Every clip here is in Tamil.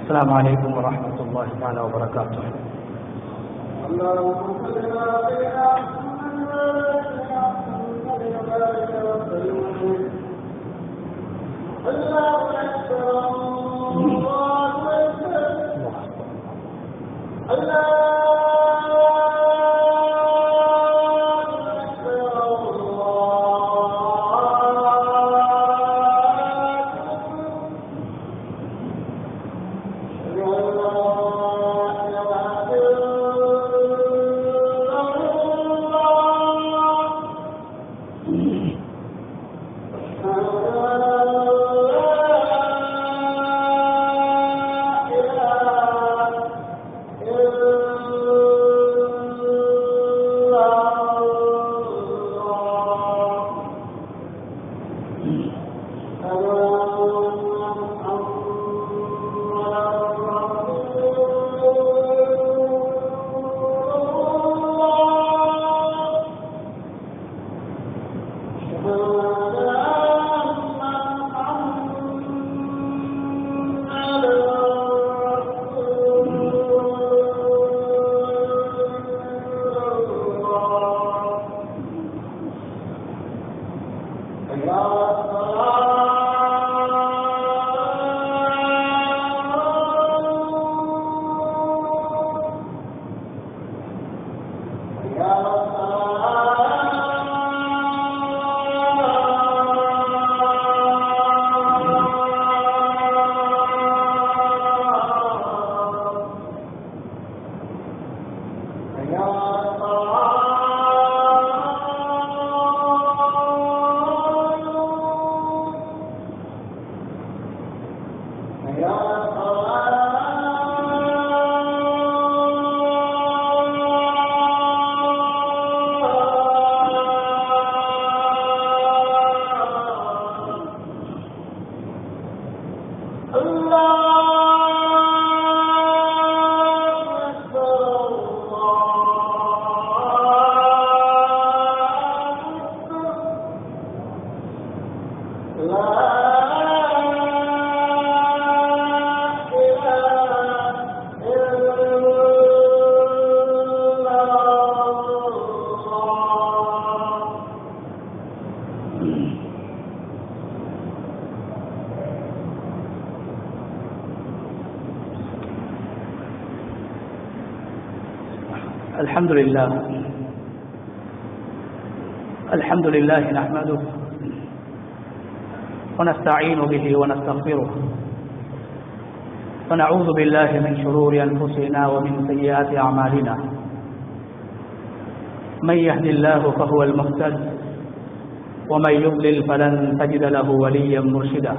السلام عليكم ورحمة الله تعالى وبركاته اللهم صل على سيدنا محمد وبارك وسلم الله اكبر الله اكبر الله اكبر الله الحمد لله الحمد لله نحمده ونستعين به ونستغفره ونعوذ بالله من شرور أنفسنا ومن سيئات أعمالنا من يهد الله فهو المهتد ومن يضلل فلن تجد له وليا مرشدا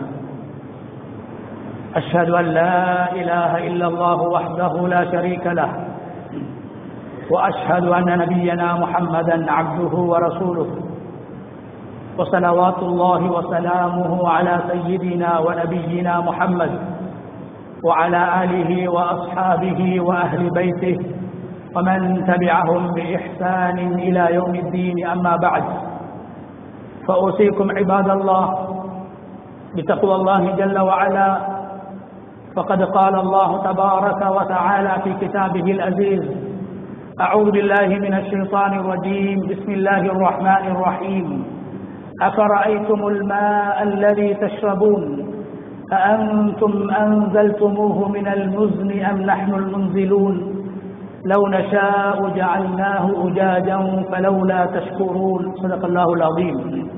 أشهد أن لا إله إلا الله وحده لا شريك له واشهد ان نبينا محمدا عبده ورسوله وصلوات الله وسلامه على سيدنا ونبينا محمد وعلى اله واصحابه واهل بيته ومن تبعهم باحسان الى يوم الدين اما بعد فاوصيكم عباد الله بتقوى الله جل وعلا فقد قال الله تبارك وتعالى في كتابه العزيز أعوذ بالله من الشيطان الرجيم بسم الله الرحمن الرحيم أفرأيتم الماء الذي تشربون أأنتم أنزلتموه من المزن أم نحن المنزلون لو نشاء جعلناه أجاجا فلولا تشكرون صدق الله العظيم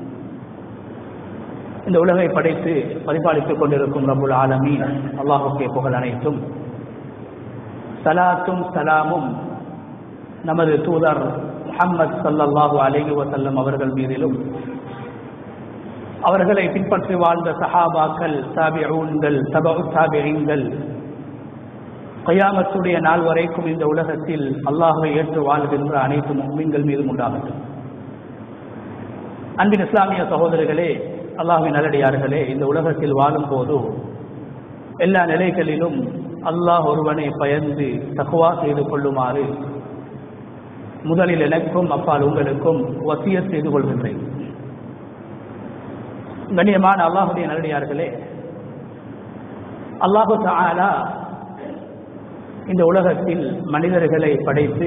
இந்த உலகை படைத்து பரிபாலித்துக் கொண்டிருக்கும் ரபுல் ஆலமீன் அல்லாஹுக்கே புகழ் அனைத்தும் சலாத்தும் சலாமும் நமது தூதர் முஹம்மது சல்லல்லாஹு அலைஹி வசல்லம் அவர்கள் மீதிலும் அவர்களை பின்பற்றி வாழ்ந்த சஹாபாக்கள் தாபிஊன்கள் தபு தாபியங்கள் கயாமத்துடைய நாள் வரைக்கும் இந்த உலகத்தில் அல்லாஹை ஏற்று வாழ்கின்ற அனைத்து முஸ்லிம்கள் மீதும் உண்டாகட்டும் அன்பின் இஸ்லாமிய சகோதரர்களே அல்லாஹின் நல்லடியார்களே இந்த உலகத்தில் வாழும் போது எல்லா நிலைகளிலும் அல்லாஹ் ஒருவனை பயந்து தக்குவா செய்து கொள்ளுமாறு முதலில் எனக்கும் அப்பால் உங்களுக்கும் வசிய செய்து கொள்கின்றேன் கண்ணியமான அல்லாஹுடைய நல்லடியார்களே அல்லாஹு தாலா இந்த உலகத்தில் மனிதர்களை படைத்து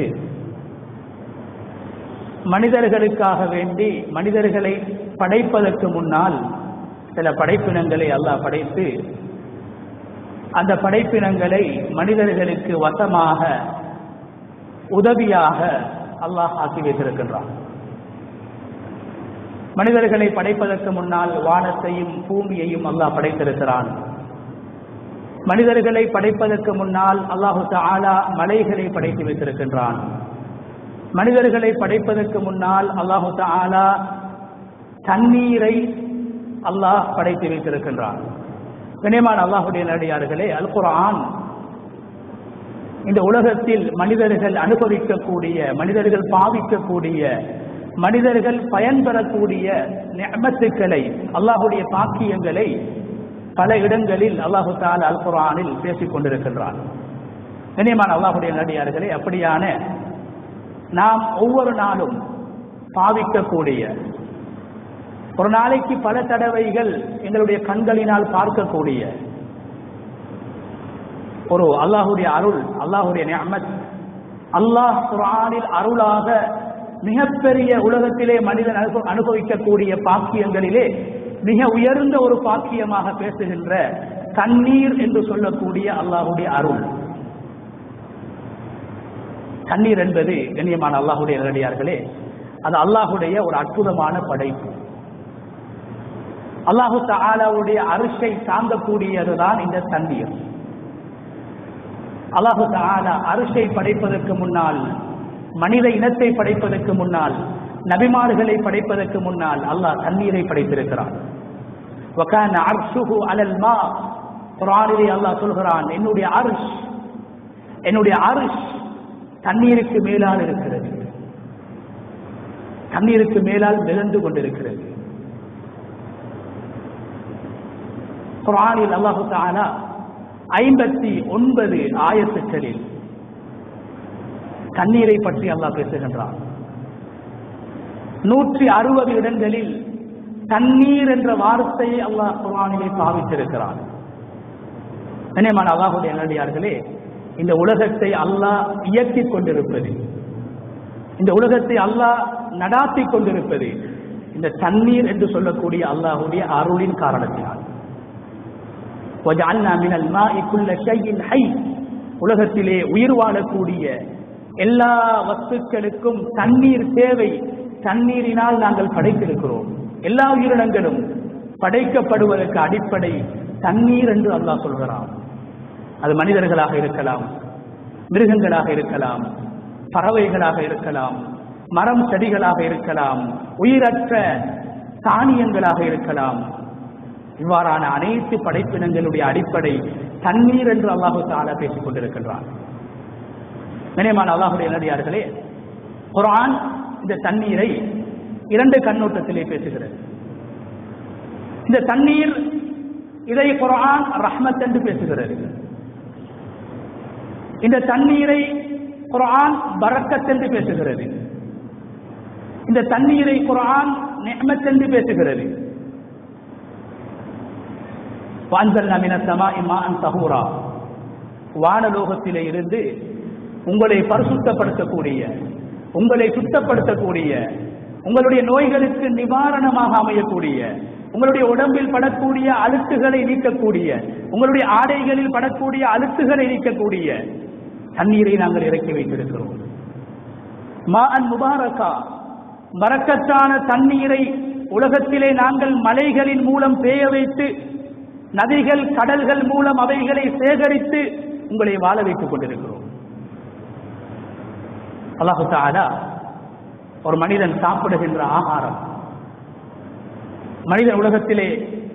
மனிதர்களுக்காக வேண்டி மனிதர்களை படைப்பதற்கு முன்னால் சில படைப்பினங்களை அல்லாஹ் படைத்து அந்த படைப்பினங்களை மனிதர்களுக்கு வசமாக உதவியாக அல்லாஹ் ஆக்கி வைத்திருக்கின்றான் மனிதர்களை படைப்பதற்கு முன்னால் வானத்தையும் பூமியையும் அல்லாஹ் படைத்திருக்கிறான் மனிதர்களை படைப்பதற்கு முன்னால் அல்லாஹு தாலா மலைகளை படைத்து வைத்திருக்கின்றான் மனிதர்களை படைப்பதற்கு முன்னால் அல்லாஹு தாலா தண்ணீரை அல்லாஹ் படைத்து வைத்திருக்கின்றான் கனியமான அல்லாஹுடைய நடிகார்களே அல் குர்ஆன் இந்த உலகத்தில் மனிதர்கள் அனுபவிக்கக்கூடிய மனிதர்கள் பாவிக்கக்கூடிய மனிதர்கள் பயன்பெறக்கூடிய நியமத்துக்களை அல்லாஹுடைய பாக்கியங்களை பல இடங்களில் அல்லாஹு தால் அல் குர்ஆனில் பேசிக் கொண்டிருக்கின்றான் கண்ணியமான அல்லாஹுடைய நடிகார்களே அப்படியான நாம் ஒவ்வொரு நாளும் பாவிக்கக்கூடிய ஒரு நாளைக்கு பல தடவைகள் எங்களுடைய கண்களினால் பார்க்கக்கூடிய ஒரு அல்லாஹுடைய அருள் அல்லாஹுடைய நியமத் அல்லாஹ் குரானில் அருளாக மிகப்பெரிய உலகத்திலே மனிதன் அனுப- அனுபவிக்கக்கூடிய பாக்கியங்களிலே மிக உயர்ந்த ஒரு பாக்கியமாக பேசுகின்ற தண்ணீர் என்று சொல்லக்கூடிய அல்லாஹுடைய அருள் தண்ணீர் என்பது கண்ணியமான அல்லாஹுடைய நேரடியார்களே அது அல்லாஹுடைய ஒரு அற்புதமான படைப்பு அல்லாஹு தாலாவுடைய அரிசை தாங்கக்கூடியதுதான் இந்த தண்ணீர் அல்லாஹு தாலா அரிசை படைப்பதற்கு முன்னால் மனித இனத்தை படைப்பதற்கு முன்னால் நபிமார்களை படைப்பதற்கு முன்னால் அல்லாஹ் தண்ணீரை படைத்திருக்கிறான் وَكَانَ عَرْشُهُ عَلَى الْمَاءِ குர்ஆனிலே அல்லாஹ் சொல்கிறான் என்னுடைய அரிஷ் என்னுடைய அரிஷ் தண்ணீருக்கு மேலால் இருக்கிறது தண்ணீருக்கு மேலால் மிதந்து கொண்டிருக்கிறது குர்ஆனில் அல்லாஹு தஆலா ஐம்பத்தி ஒன்பது ஆயத்துக்களில் தண்ணீரை பற்றி அல்லாஹ் பேசுகின்றான் நூற்றி அறுபது இடங்களில் தண்ணீர் என்ற வார்த்தையை அல்லாஹ் குர்ஆனிலே பாவித்திருக்கிறான் கண்ணியமான அல்லாஹுடைய நல்லடியார்களே இந்த உலகத்தை அல்லாஹ் இயக்கிக் கொண்டிருப்பது இந்த உலகத்தை அல்லாஹ் நடாத்திக் கொண்டிருப்பது இந்த தண்ணீர் என்று சொல்லக்கூடிய அல்லாஹுடைய அருளின் காரணத்தினால் وَجَعَلْنَا مِنَ الْمَاءِ كُلَّ شَيْءٍ حَيٍّ உலகத்திலே உயிர் வாழக்கூடிய எல்லா வஸ்துக்களுக்கும் தண்ணீர் தேவை தண்ணீரினால் நாங்கள் படைத்திருக்கிறோம் எல்லா உயிரினங்களும் படைக்கப்படுவதற்கு அடிப்படை தண்ணீர் என்று அல்லாஹ் சொல்கிறான் அது மனிதர்களாக இருக்கலாம் மிருகங்களாக இருக்கலாம் பறவைகளாக இருக்கலாம் மரம் செடிகளாக இருக்கலாம் உயிரற்ற தானியங்களாக இருக்கலாம் இவ்வாறான அனைத்து படைப்பினங்களுடைய அடிப்படை தண்ணீர் என்று அல்லாஹு தாலா பேசிக் கொண்டிருக்கின்றான் நினைமான அல்லாஹுடைய நடிகார்களே குர்ஆன் இந்த தண்ணீரை இரண்டு கண்ணோட்டத்திலே பேசுகிறது இந்த தண்ணீர் இதை குர்ஆன் ரஹ்மத் என்று பேசுகிறது இந்த தண்ணீரை குர்ஆன் பரக்கத் என்று பேசுகிறது இந்த தண்ணீரை குர்ஆன் நிஅமத் என்று பேசுகிறது வான்சல்னா மின ஸமாஇ மாஅன் தஹூரா வானலோகத்திலே இருந்து உங்களை பரிசுத்தப்படுத்தக்கூடிய உங்களை சுத்தப்படுத்தக்கூடிய உங்களுடைய நோய்களுக்கு நிவாரணமாக அமையக்கூடிய உங்களுடைய உடம்பில் படக்கூடிய அழுத்துகளை நீக்கக்கூடிய உங்களுடைய ஆடைகளில் படக்கூடிய அழுத்துகளை நீக்கக்கூடிய தண்ணீரை நாங்கள் இறக்கி வைத்திருக்கிறோம் மாஅன் முபாரக்கா மரக்கத்தான தண்ணீரை உலகத்திலே நாங்கள் மலைகளின் மூலம் பேய வைத்து நதிகள் கடல்கள் மூலம் அவைகளை சேகரித்து உங்களை வாழ வைத்துக் கொண்டிருக்கிறோம் அல்லாஹு தாலா ஒரு மனிதன் சாப்பிடுகின்ற ஆகாரம் மனிதன் உலகத்திலே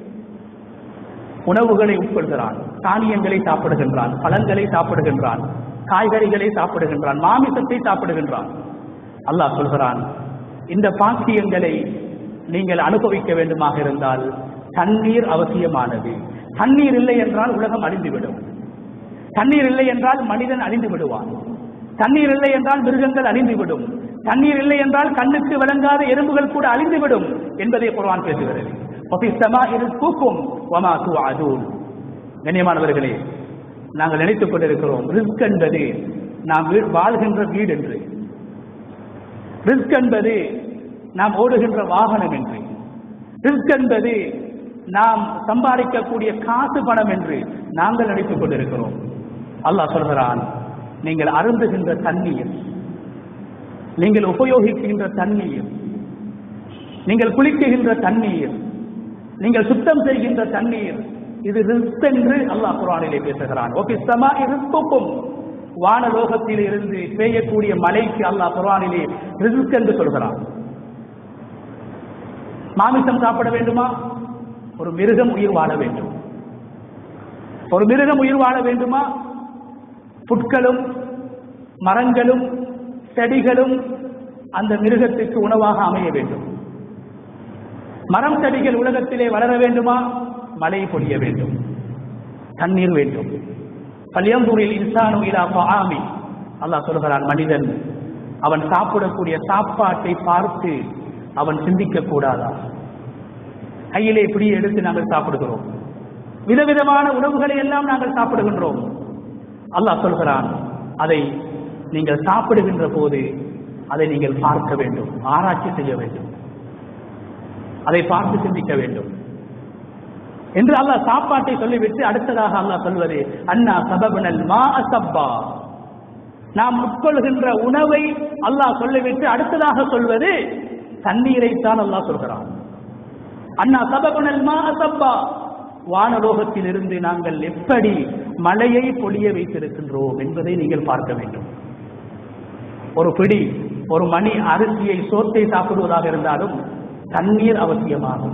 உணவுகளை உட்கொள்கிறான் தானியங்களை சாப்பிடுகின்றான் பழங்களை சாப்பிடுகின்றான் காய்கறிகளை சாப்பிடுகின்றான் மாமிசத்தை சாப்பிடுகின்றான் அல்லாஹ் சொல்கிறான் இந்த பாக்கியங்களை நீங்கள் அனுபவிக்க வேண்டுமாக இருந்தால் தண்ணீர் அவசியமானது தண்ணீர் இல்லை என்றால் உலகம் அழிந்துவிடும் தண்ணீர் இல்லை என்றால் மனிதன் அழிந்து விடுவான் தண்ணீர் இல்லை என்றால் மிருகங்கள் அழிந்துவிடும் தண்ணீர் இல்லை என்றால் கண்ணுக்கு விளங்காத எறும்புகள் கூட அழிந்துவிடும் என்பதை குர்ஆன் பேசுகிறது வஃபி ஸமாஇ ரிஸ்குக்கும் வமா துஅதூன் கண்ணியமானவர்களே நாங்கள் நினைத்துக் கொண்டிருக்கிறோம் ரிஸ்க் என்பது நாம் வீ- வாழ்கின்ற வீடு என்று ரிஸ்க் என்பது நாம் ஓடுகின்ற வாகனம் என்று ரிஸ்க் என்பது நாம் சம்பாதிக்கக்கூடிய காசு பணம் என்று நாங்கள் நினைத்துக் கொண்டிருக்கிறோம் அல்லாஹ் சொல்கிறான் நீங்கள் அருந்துகின்ற தண்ணீர் நீங்கள் உபயோகிக்கின்ற தண்ணீர் நீங்கள் குளிக்குகின்ற தண்ணீர் நீங்கள் சுத்தம் செய்கின்ற தண்ணீர் இது ரிஸ்க் என்று அல்லாஹ் குரானிலே பேசுகிறான் ஓகே சமா ரிஸ்குக்கும் வானலோகத்தில் இருந்து பெய்யக்கூடிய மழைக்கு அல்லாஹ் குரானிலே ரிஸ்க் என்று சொல்கிறான் மாமிசம் சாப்பிட வேண்டுமா ஒரு மிருகம் உயிர் வாழ வேண்டும் ஒரு மிருகம் உயிர் வாழ வேண்டுமா புட்களும் மரங்களும் செடிகளும் அந்த மிருகத்திற்கு உணவாக அமைய வேண்டும் மரம் செடிகள் உலகத்திலே வளர வேண்டுமா மழை பொழிய வேண்டும் தண்ணீர் வேண்டும் பள்ளியம்பூரில் இன்சானு இலா ஆமி அல்லாஹ் சொல்கிறான் மனிதன் அவன் சாப்பிடக்கூடிய சாப்பாட்டை பார்த்து அவன் சிந்திக்க கூடாதா கையிலே இப்படி எடுத்து நாங்கள் சாப்பிடுகிறோம் விதவிதமான உணவுகளை எல்லாம் நாங்கள் சாப்பிடுகின்றோம் அல்லாஹ் சொல்கிறான் அதை நீங்கள் சாப்பிடுகின்ற போது அதை நீங்கள் பார்க்க வேண்டும் ஆராய்ச்சி செய்ய வேண்டும் அதை பார்த்து சிந்திக்க வேண்டும் என்று அல்லாஹ் சாப்பாட்டை சொல்லிவிட்டு அடுத்ததாக அல்லாஹ் சொல்வது அண்ணா சபபனல் மா அசப்பா நாம் உட்கொள்கின்ற உணவை அல்லாஹ் சொல்லிவிட்டு அடுத்ததாக சொல்வது தண்ணீரைத்தான் அல்லாஹ் சொல்கிறான் அண்ணா சபபனல் மா அசப்பா வானலோகத்தில் இருந்து நாங்கள் எப்படி மழையை பொழிய வைத்திருக்கின்றோம் என்பதை நீங்கள் பார்க்க வேண்டும் ஒரு பிடி ஒரு மணி அரிசியை சோத்தை சாப்பிடுவதாக இருந்தாலும் தண்ணீர் அவசியமாகும்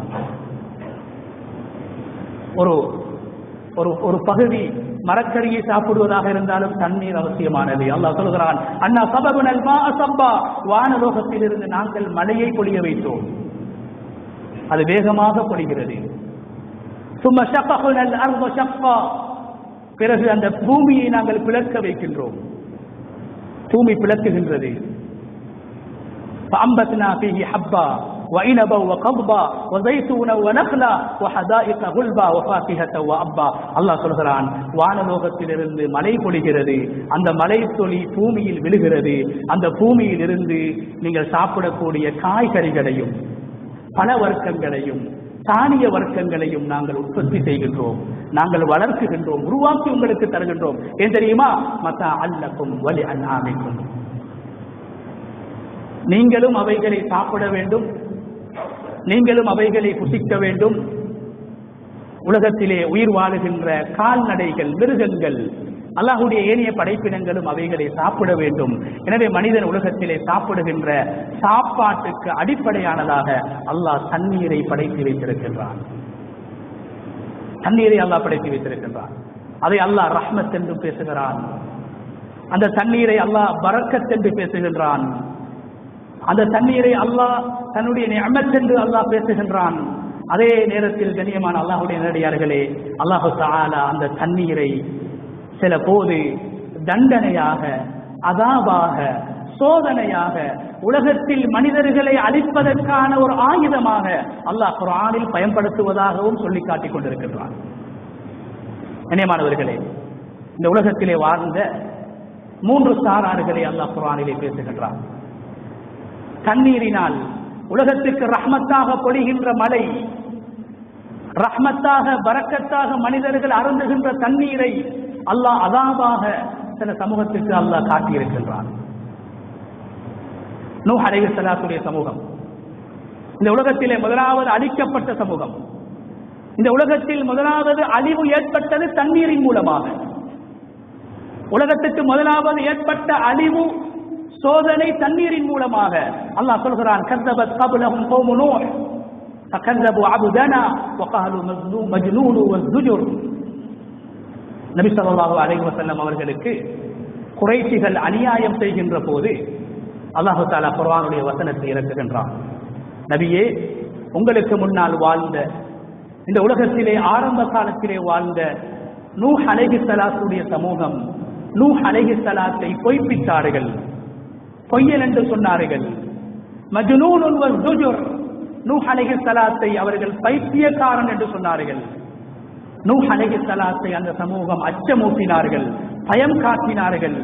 ஒரு ஒரு ஒரு பகுதி மரக்கறியை சாப்பிடுவதாக இருந்தாலும் தண்ணீர் அவசியமானது அல்லாஹ் சொல்கிறான் அண்ணா சபகுனல் மா அசப்பா வானலோகத்தில் இருந்து நாங்கள் மழையை பொழிய வைத்தோம் அது வேகமாக பொழிகிறது சும்மா ஷப்பகுனல் அர்வ ஷப்பா பிறகு அந்த பூமியை நாங்கள் பிளக்க வைக்கின்றோம் பூமி பிளக்குகின்றது فأنبتنا فيه حبا وعنبا وقضبا وزيتونا ونخلا وحدائق غلبا وفاكهة وأبا அல்லாஹ் சொல்கிறான் வானலோகத்திலிருந்து மழை பொழிகிறது அந்த மழை துளி பூமியில் விழுகிறது அந்த பூமியில் இருந்து நீங்கள் சாப்பிடக்கூடிய காய்கறிகளையும் பல வர்க்கங்களையும் தானிய வர்க்கங்களையும் நாங்கள் உற்பத்தி செய்கின்றோம் நாங்கள் வளர்க்குகின்றோம் உருவாக்கி உங்களுக்கு தருகின்றோம் ஏன் தெரியுமா மத்தா அல்லக்கும் வலி அண்ணாமைக்கும் நீங்களும் அவைகளை சாப்பிட வேண்டும் நீங்களும் அவைகளை புசிக்க வேண்டும் உலகத்திலே உயிர் வாழுகின்ற கால்நடைகள் மிருகங்கள் அல்லாஹுடைய ஏனைய படைப்பினங்களும் அவைகளை சாப்பிட வேண்டும் எனவே மனிதன் உலகத்திலே சாப்பிடுகின்ற சாப்பாட்டுக்கு அடிப்படையானதாக அல்லாஹ் தண்ணீரை படைத்து வைத்திருக்கின்றான் தண்ணீரை அல்லாஹ் படைத்து வைத்திருக்கின்றான் அதை அல்லாஹ் ரஹ்மத் என்று பேசுகிறான் அந்த தண்ணீரை அல்லாஹ் பரக்கத் என்று பேசுகின்றான் அந்த தண்ணீரை அல்லாஹ் தன்னுடைய நியமத் என்று அல்லாஹ் பேசுகின்றான் அதே நேரத்தில் கண்ணியமான அல்லாஹுடைய நேரடியார்களே அல்லாஹு தஆலா அந்த தண்ணீரை சில போது தண்டனையாக அதாவாக சோதனையாக உலகத்தில் மனிதர்களை அழிப்பதற்கான ஒரு ஆயுதமாக அல்லாஹ் குர்ஆனில் பயன்படுத்துவதாகவும் சொல்லி காட்டிக் கொண்டிருக்கின்றான் கண்ணியமானவர்களே இந்த உலகத்திலே வாழ்ந்த மூன்று சாரார்களை அல்லாஹ் குர்ஆனிலே பேசுகின்றான் தண்ணீரினால் உலகத்துக்கு ரஹ்மத்தாக பொழிகின்ற மழை ரஹ்மத்தாக பரக்கத்தாக மனிதர்கள் அருந்துகின்ற தண்ணீரை அல்லாஹ் அதாபாக சில சமூகத்திற்கு அல்லாஹ் காட்டியிருக்கின்றான் நூ அலைஹி ஸலாத்துடைய சமூகம் இந்த உலகத்திலே முதலாவது அழிக்கப்பட்ட சமூகம் இந்த உலகத்தில் முதலாவது அழிவு ஏற்பட்டது தண்ணீரின் மூலமாக உலகத்துக்கு முதலாவது ஏற்பட்ட அழிவு சோதனை தண்ணீரின் மூலமாக அல்லாஹ் சொல்கிறான் கذبت قبلهم قوم نوح فكذبوا عبدنا وقالوا مجنون مجنون والزجر நபி ஸல்லல்லாஹு அலைஹி வஸல்லம் அவர்களுக்கு குறைஷிகள் அநியாயம் செய்கின்ற போது அல்லாஹு தாலா குர்ஆனுடைய வசனத்தை இறக்குகின்றான் நபியே உங்களுக்கு முன்னால் வாழ்ந்த இந்த உலகத்திலே ஆரம்ப காலத்திலே வாழ்ந்த நூஹ் அலைஹி ஸலாத்துடைய சமூகம் நூஹ் அலைஹி ஸலாத்தை பொய்ப்பித்தார்கள் பொய்யல் என்று சொன்னார்கள் மஜ்னூனுன் வஸ்துஜுர் நூஹ் அலைஹி ஸலாத்தை அவர்கள் பைத்தியக்காரன் என்று சொன்னார்கள் நூஹ் அலைஹிஸ்ஸலாத்தை அந்த சமூகம் அச்சமூட்டினார்கள் பயம் காட்டினார்கள்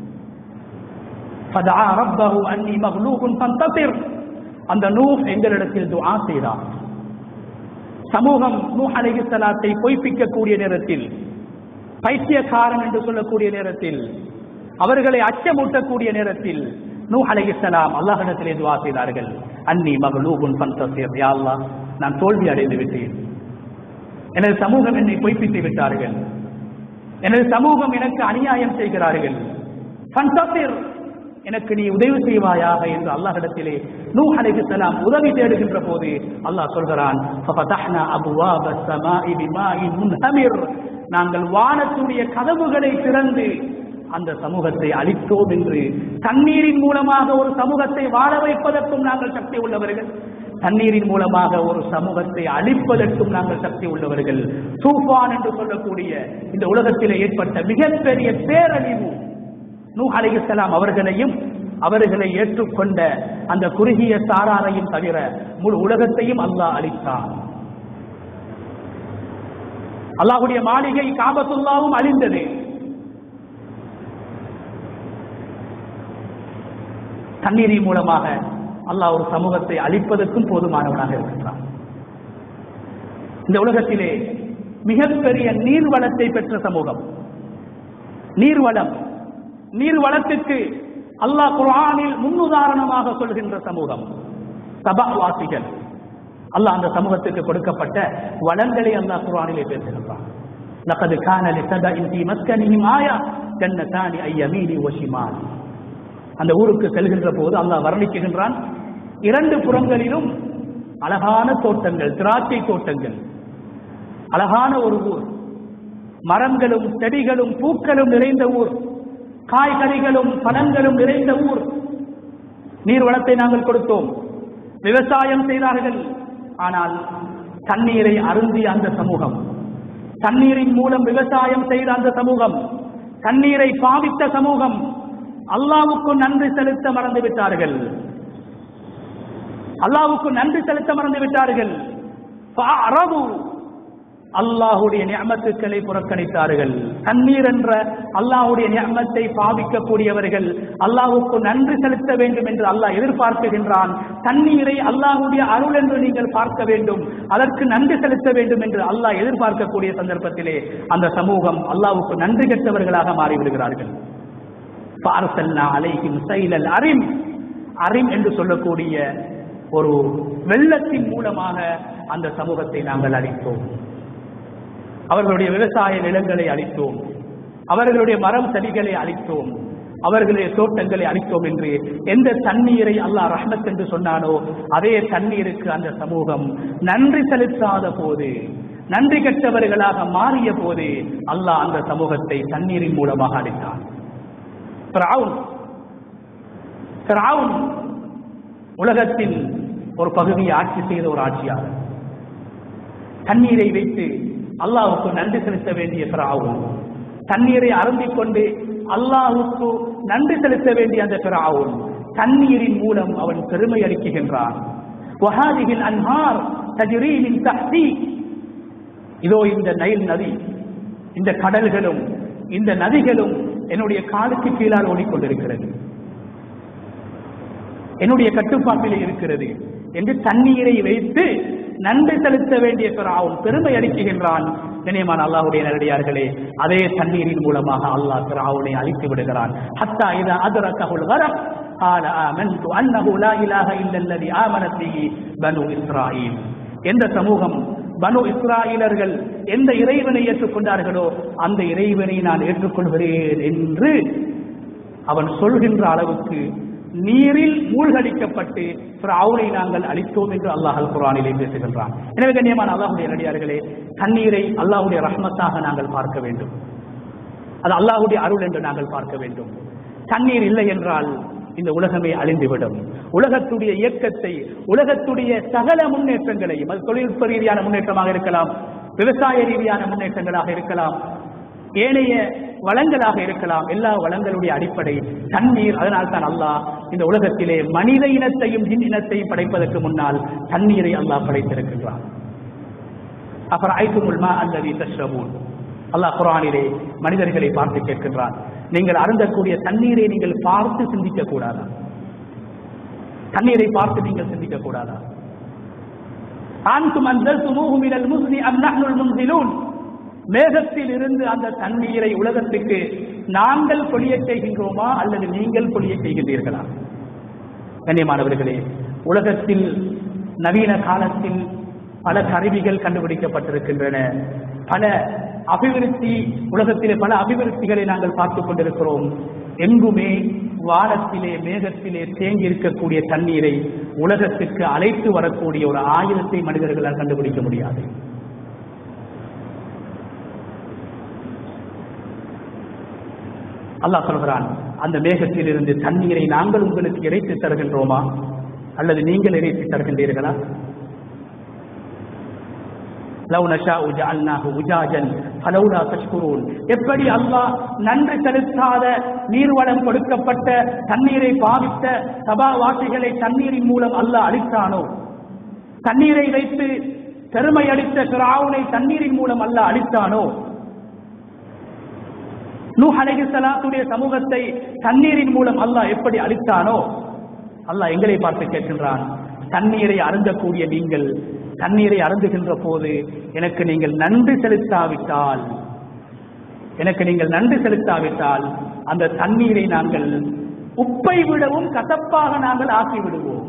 فدعا ربه أني مغلوب فانتصر அந்த நூஹ் எங்களிடத்தில் துஆ செய்தார் சமூகம் நூஹ் அலைஹிஸ்ஸலாத்தை பொய்ப்பிக்கக்கூடிய நேரத்தில் பைத்தியக்காரன் என்று சொல்லக்கூடிய நேரத்தில் அவர்களை அச்சமூட்டக்கூடிய நேரத்தில் நூஹ் அலைஹிஸ்ஸலாம் அல்லாஹ்விடத்திலே துஆ செய்தார்கள் அன்னி மகலூபுன் ஃபந்தசிர் யா அல்லாஹ் நான் தோல்வி அடைந்து விட்டேன் எனது சமூகம் என்னை பொய்ப்பித்து விட்டார்கள் எனது சமூகம் எனக்கு அநியாயம் செய்கிறார்கள் ஃபந்தசிர் எனக்கு நீ உதவி செய்வாயாக என்று அல்லாஹ்விடத்திலே நூஹ் அலைஹிஸ்ஸலாம் உதவி தேடுகின்ற போது அல்லாஹ் சொல்கிறான் ஃபஃபதஹ்னா அபுவாப ஸமாஇ பிமாஇன் முன்ஹமிர் நாங்கள் வானத்துடைய கதவுகளை திறந்து அந்த சமூகத்தை அழித்தோம் என்று தண்ணீரின் மூலமாக ஒரு சமூகத்தை வாழ வைப்பதற்கும் நாங்கள் சக்தி உள்ளவர்கள் தண்ணீரின் மூலமாக ஒரு சமூகத்தை அழிப்பதற்கும் நாங்கள் சக்தி உள்ளவர்கள் தூஃபான் என்று சொல்லக்கூடிய இந்த உலகத்திலே ஏற்பட்ட மிகப்பெரிய பேரழிவு நூ அலைஹிஸ்ஸலாம் அவர்களையும் அவர்களை ஏற்றுக்கொண்ட அந்த குறுகிய சாராரையும் தவிர முழு உலகத்தையும் அல்லாஹ் அழித்தான் அல்லாஹ்வுடைய மாளிகை காபத்துல்லாவும் அழிந்தது தண்ணீரின் மூலமாக அல்லாஹ் ஒரு சமூகத்தை அழிப்பதற்கும் போதுமானவனாக இருக்கின்றான் இந்த உலகத்திலே மிகப்பெரிய நீர்வளத்தை பெற்ற சமூகம் நீர்வளம் நீர்வளத்துக்கு அல்லாஹ் குர்ஆனில் முன்னுதாரணமாக சொல்கின்ற சமூகம் சபாவாசிகள் அல்லாஹ் அந்த சமூகத்துக்கு கொடுக்கப்பட்ட வளங்களை அல்லாஹ் குர்ஆனிலே பேசுகின்றான் لقد كان لسبأ في مسكنهم آية جنتان أي يمين وشمال அந்த ஊருக்கு செல்கின்ற போது அல்லாஹ் வர்ணிக்குகின்றான் இரண்டு புறங்களிலும் அழகான தோட்டங்கள் திராட்சை தோட்டங்கள் அழகான ஒரு ஊர் மரங்களும் செடிகளும் பூக்களும் நிறைந்த ஊர் காய்கறிகளும் பழங்களும் நிறைந்த ஊர் நீர் வளத்தை நாங்கள் கொடுத்தோம் விவசாயம் செய்தார்கள் ஆனால் தண்ணீரை அருந்திய அந்த சமூகம் தண்ணீரின் மூலம் விவசாயம் செய்த அந்த சமூகம் தண்ணீரை பாவித்த சமூகம் அல்லாவுக்கு நன்றி செலுத்த மறந்து விட்டார்கள் அல்லாவுக்கு நன்றி செலுத்த மறந்து விட்டார்கள் அரபு அல்லாஹுடைய நியமத்துக்களை புறக்கணித்தார்கள் தண்ணீர் என்ற அல்லாஹுடைய நியமத்தை பாவிக்கக்கூடியவர்கள் அல்லாஹுக்கு நன்றி செலுத்த வேண்டும் என்று அல்லாஹ் எதிர்பார்க்குகின்றான் தண்ணீரை அல்லாஹுடைய அருள் என்று நீங்கள் பார்க்க வேண்டும் அதற்கு நன்றி செலுத்த வேண்டும் என்று அல்லாஹ் எதிர்பார்க்கக்கூடிய சந்தர்ப்பத்திலே அந்த சமூகம் அல்லாஹுக்கு நன்றி கெட்டவர்களாக மாறிவிடுகிறார்கள் பார்சல்னா அலைஹிம் சைலல் அரிம் அரிம் என்று சொல்லக்கூடிய ஒரு வெள்ளத்தின் மூலமாக அந்த சமூகத்தை நாங்கள் அளித்தோம் அவர்களுடைய விவசாய நிலங்களை அளித்தோம் அவர்களுடைய மரம் செடிகளை அளித்தோம் அவர்களுடைய தோட்டங்களை அளித்தோம் என்று எந்த தண்ணீரை அல்லாஹ் ரஹ்மத் என்று சொன்னானோ அதே தண்ணீருக்கு அந்த சமூகம் நன்றி செலுத்தாத போது நன்றி கெட்டவர்களாக மாறிய போது அல்லாஹ் அந்த சமூகத்தை தண்ணீரின் மூலமாக அளித்தான் ஃபிரௌன் ஃபிரௌன் உலகத்தின் ஒரு பகுதியை ஆட்சி செய்த ஒரு ஆட்சியாளர் தண்ணீரை வைத்து அல்லாஹுக்கு நன்றி செலுத்த வேண்டிய ஃபிரௌன் தண்ணீரை அருந்திக் கொண்டு அல்லாஹுக்கு நன்றி செலுத்த வேண்டிய அந்த ஃபிரௌன் தண்ணீரின் மூலம் அவன் பெருமை அளிக்குகின்றான் வஹாதிகில் அன்ஹார் தஜ்ரீ மின் தஹ்தி இதோ இந்த நைல் நதி இந்த கடல்களும் இந்த நதிகளும் என்னுடைய காலுக்கு கீழால் ஓடிக்கொண்டிருக்கிறது என்னுடைய கட்டுப்பாட்டில் இருக்கிறது என்று தண்ணீரை வைத்து நன்றி செலுத்த வேண்டிய பிறாவும் பெருமை அளிக்குகின்றான் நினைமான அல்லாஹுடைய நேரடியார்களே அதே தண்ணீரின் மூலமாக அல்லாஹ் பிறாவுனை அழித்து விடுகிறான் ஹத்தா இதா அதுரக்ககுல் வரக் قال آمنت أنه لا إله إلا الذي آمنت به بنو إسرائيل எந்த சமூகம் பனு இஸ்ராயிலர்கள் எந்த இறைவனை ஏற்றுக்கொண்டார்களோ அந்த இறைவனை நான் ஏற்றுக்கொள்கிறேன் என்று அவன் சொல்கின்ற அளவுக்கு நீரில் மூழ்கடிக்கப்பட்டு அவனை நாங்கள் அளித்தோம் என்று அல்லாஹ் அல் குரானிலே பேசுகின்றான் எனவே கண்ணியமான அல்லாஹுடைய நடிகார்களே தண்ணீரை அல்லாஹுடைய ரஹ்மத்தாக நாங்கள் பார்க்க வேண்டும் அது அல்லாஹுடைய அருள் என்று நாங்கள் பார்க்க வேண்டும் தண்ணீர் இல்லை என்றால் இந்த உலகமே அழிந்துவிடும் உலகத்துடைய இயக்கத்தை உலகத்துடைய சகல முன்னேற்றங்களையும் அது தொழில்நுட்ப ரீதியான முன்னேற்றமாக இருக்கலாம் விவசாய ரீதியான முன்னேற்றங்களாக இருக்கலாம் ஏனைய வளங்களாக இருக்கலாம் எல்லா வளங்களுடைய அடிப்படை தண்ணீர் அதனால் தான் அல்லாஹ் இந்த உலகத்திலே மனித இனத்தையும் ஜின் இனத்தையும் படைப்பதற்கு முன்னால் தண்ணீரை அல்லாஹ் படைத்திருக்கின்றான் அப்புறம் ஐத்துமுல் மா அல்லது தஷ்ரபூன் அல்லாஹ் குரானிலே மனிதர்களை பார்த்து கேட்கின்றான் நீங்கள் அருந்தக்கூடிய தண்ணீரை நீங்கள் பார்த்து சிந்திக்க கூடாதா தண்ணீரை பார்த்து நீங்கள் சிந்திக்க கூடாதா ஆன்தும் அன்சல்துமூஹு மினல் முஸ்னி அம் நஹ்னுல் முன்சிலூன் மேகத்தில் இருந்து அந்த தண்ணீரை உலகத்துக்கு நாங்கள் பொழியச் செய்கின்றோமா அல்லது நீங்கள் பொழியச் செய்கின்றீர்களா கண்ணியமானவர்களே உலகத்தில் நவீன காலத்தில் பல கருவிகள் கண்டுபிடிக்கப்பட்டிருக்கின்றன பல அபிவிருத்தி உலகத்திலே பல அபிவிருத்திகளை நாங்கள் பார்த்துக் கொண்டிருக்கிறோம் எங்குமே வானத்திலே மேகத்திலே தேங்கி இருக்கக்கூடிய தண்ணீரை உலகத்திற்கு அழைத்து வரக்கூடிய ஒரு ஆயுதத்தை மனிதர்களால் கண்டுபிடிக்க முடியாது அல்லாஹ் சொல்கிறான் அந்த மேகத்தில் இருந்து தண்ணீரை நாங்கள் உங்களுக்கு இறைத்து தருகின்றோமா அல்லது நீங்கள் இறைத்து தருகின்றீர்களா லவ் நஷாஉ ஜஅல்னாஹு உஜாஜன் ஃபலௌலா தஷ்குரூன் எப்படி அல்லாஹ் நன்றி செலுத்தாத நீர்வளம் கொடுக்கப்பட்ட தண்ணீரை பாவித்த சபாவாசிகளை தண்ணீரின் மூலம் அல்லாஹ் அளித்தானோ தண்ணீரை வைத்து பெருமை அளித்த பிராவுனை தண்ணீரின் மூலம் அல்லாஹ் அளித்தானோ நூஹ் அலைஹிஸ்ஸலாத்துடைய சமூகத்தை தண்ணீரின் மூலம் அல்லாஹ் எப்படி அளித்தானோ அல்லாஹ் எங்களை பார்த்து கேட்கின்றான் தண்ணீரை அருந்தக்கூடிய நீங்கள் தண்ணீரை அருந்துகின்ற போது எனக்கு நீங்கள் நன்றி செலுத்தாவிட்டால் எனக்கு நீங்கள் நன்றி செலுத்தாவிட்டால் அந்த தண்ணீரை நாங்கள் உப்பை விடவும் கசப்பாக நாங்கள் ஆக்கி விடுவோம்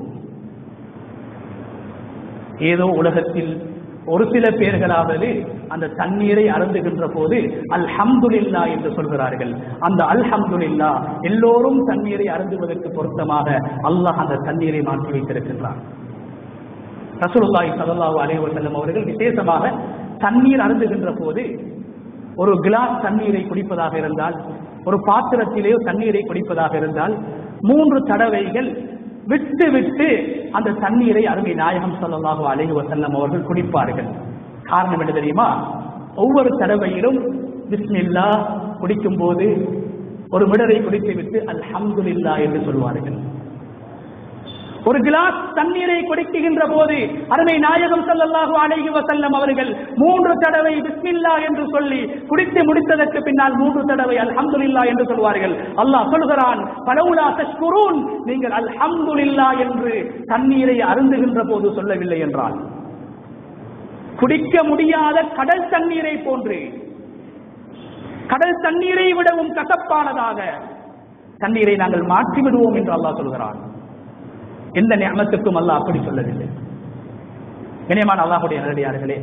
ஏதோ உலகத்தில் ஒரு சில பேர்களாவது அந்த தண்ணீரை அருந்துகின்ற போது அல்ஹம்துலில்லா என்று சொல்கிறார்கள் அந்த அல்ஹம்துலில்லா எல்லோரும் தண்ணீரை அருந்துவதற்கு பொருத்தமாக அல்லாஹ் அந்த தண்ணீரை மாற்றி வைத்திருக்கின்றான் ரசூலுல்லாஹி ஸல்லல்லாஹு அலைஹி வஸல்லம் அவர்கள் விசேஷமாக தண்ணீர் அருந்துகின்ற போது ஒரு கிளாஸ் தண்ணீரை குடிப்பதாக இருந்தால் ஒரு பாத்திரத்திலேயோ தண்ணீரை குடிப்பதாக இருந்தால் மூன்று தடவைகள் விட்டு விட்டு அந்த தண்ணீரை அருமை நாயகம் ஸல்லல்லாஹு அலைஹி வஸல்லம் அவர்கள் குடிப்பார்கள் காரணம் என்ன தெரியுமா ஒவ்வொரு தடவையிலும் பிஸ்மில்லா குடிக்கும் போது ஒரு மிடரை குடித்துவிட்டு அல்ஹம்துலில்லா என்று சொல்வார்கள் ஒரு கிளாஸ் தண்ணீரை குடிக்குகின்ற போது அருமை நாயகம் ஸல்லல்லாஹு அலைஹி வஸல்லம் அவர்கள் மூன்று தடவை பிஸ்மில்லா என்று சொல்லி குடித்து முடித்ததற்கு பின்னால் மூன்று தடவை அல்ஹம்துலில்லா என்று சொல்வார்கள் அல்லாஹ் சொல்கிறான் பலவுலா தஷ்குரூன் நீங்கள் அல்ஹம்துலில்லா என்று தண்ணீரை அருந்துகின்ற போது சொல்லவில்லை என்றால் குடிக்க முடியாத கடல் தண்ணீரை போன்று கடல் தண்ணீரை விடவும் கசப்பானதாக தண்ணீரை நாங்கள் மாற்றி விடுவோம் என்று அல்லாஹ் சொல்கிறான் எந்த நியமத்துக்கும் அல்லாஹ் அப்படி சொல்லவில்லை கண்ணியமான அல்லாஹுடைய நேரடியார்களே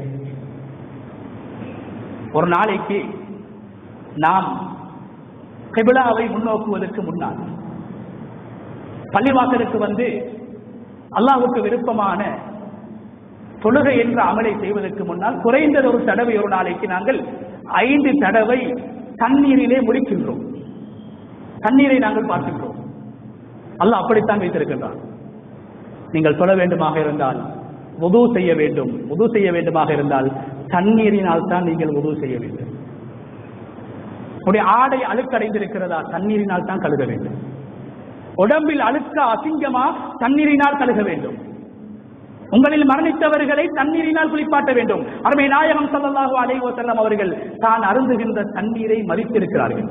ஒரு நாளைக்கு நாம் கிபிலாவை முன்னோக்குவதற்கு முன்னால் பள்ளிவாசலுக்கு வந்து அல்லாஹ்வுக்கு விருப்பமான தொழுகை என்ற அமலை செய்வதற்கு முன்னால் குறைந்தது ஒரு தடவை ஒரு நாளைக்கு நாங்கள் ஐந்து தடவை தண்ணீரிலே முடிக்கின்றோம் தண்ணீரை நாங்கள் பார்க்கின்றோம் அல்லாஹ் அப்படித்தான் வைத்திருக்கின்றான் நீங்கள் தொழ வேண்டுமாக இருந்தால் உது செய்ய வேண்டும் உது செய்ய வேண்டுமாக இருந்தால் தண்ணீரினால் தான் நீங்கள் உது செய்ய வேண்டும் உடைய ஆடை அழுக்கடைந்திருக்கிறதா தண்ணீரினால் தான் கழுக வேண்டும் உடம்பில் அழுக்க அசிங்கமா தண்ணீரினால் கழுக வேண்டும் உங்களில் மரணித்தவர்களை தண்ணீரினால் குளிப்பாட்ட வேண்டும் அருமை நாயகம் ஸல்லல்லாஹு அலைஹி வஸல்லம் அவர்கள் தான் அருந்துகின்ற தண்ணீரை மதித்திருக்கிறார்கள்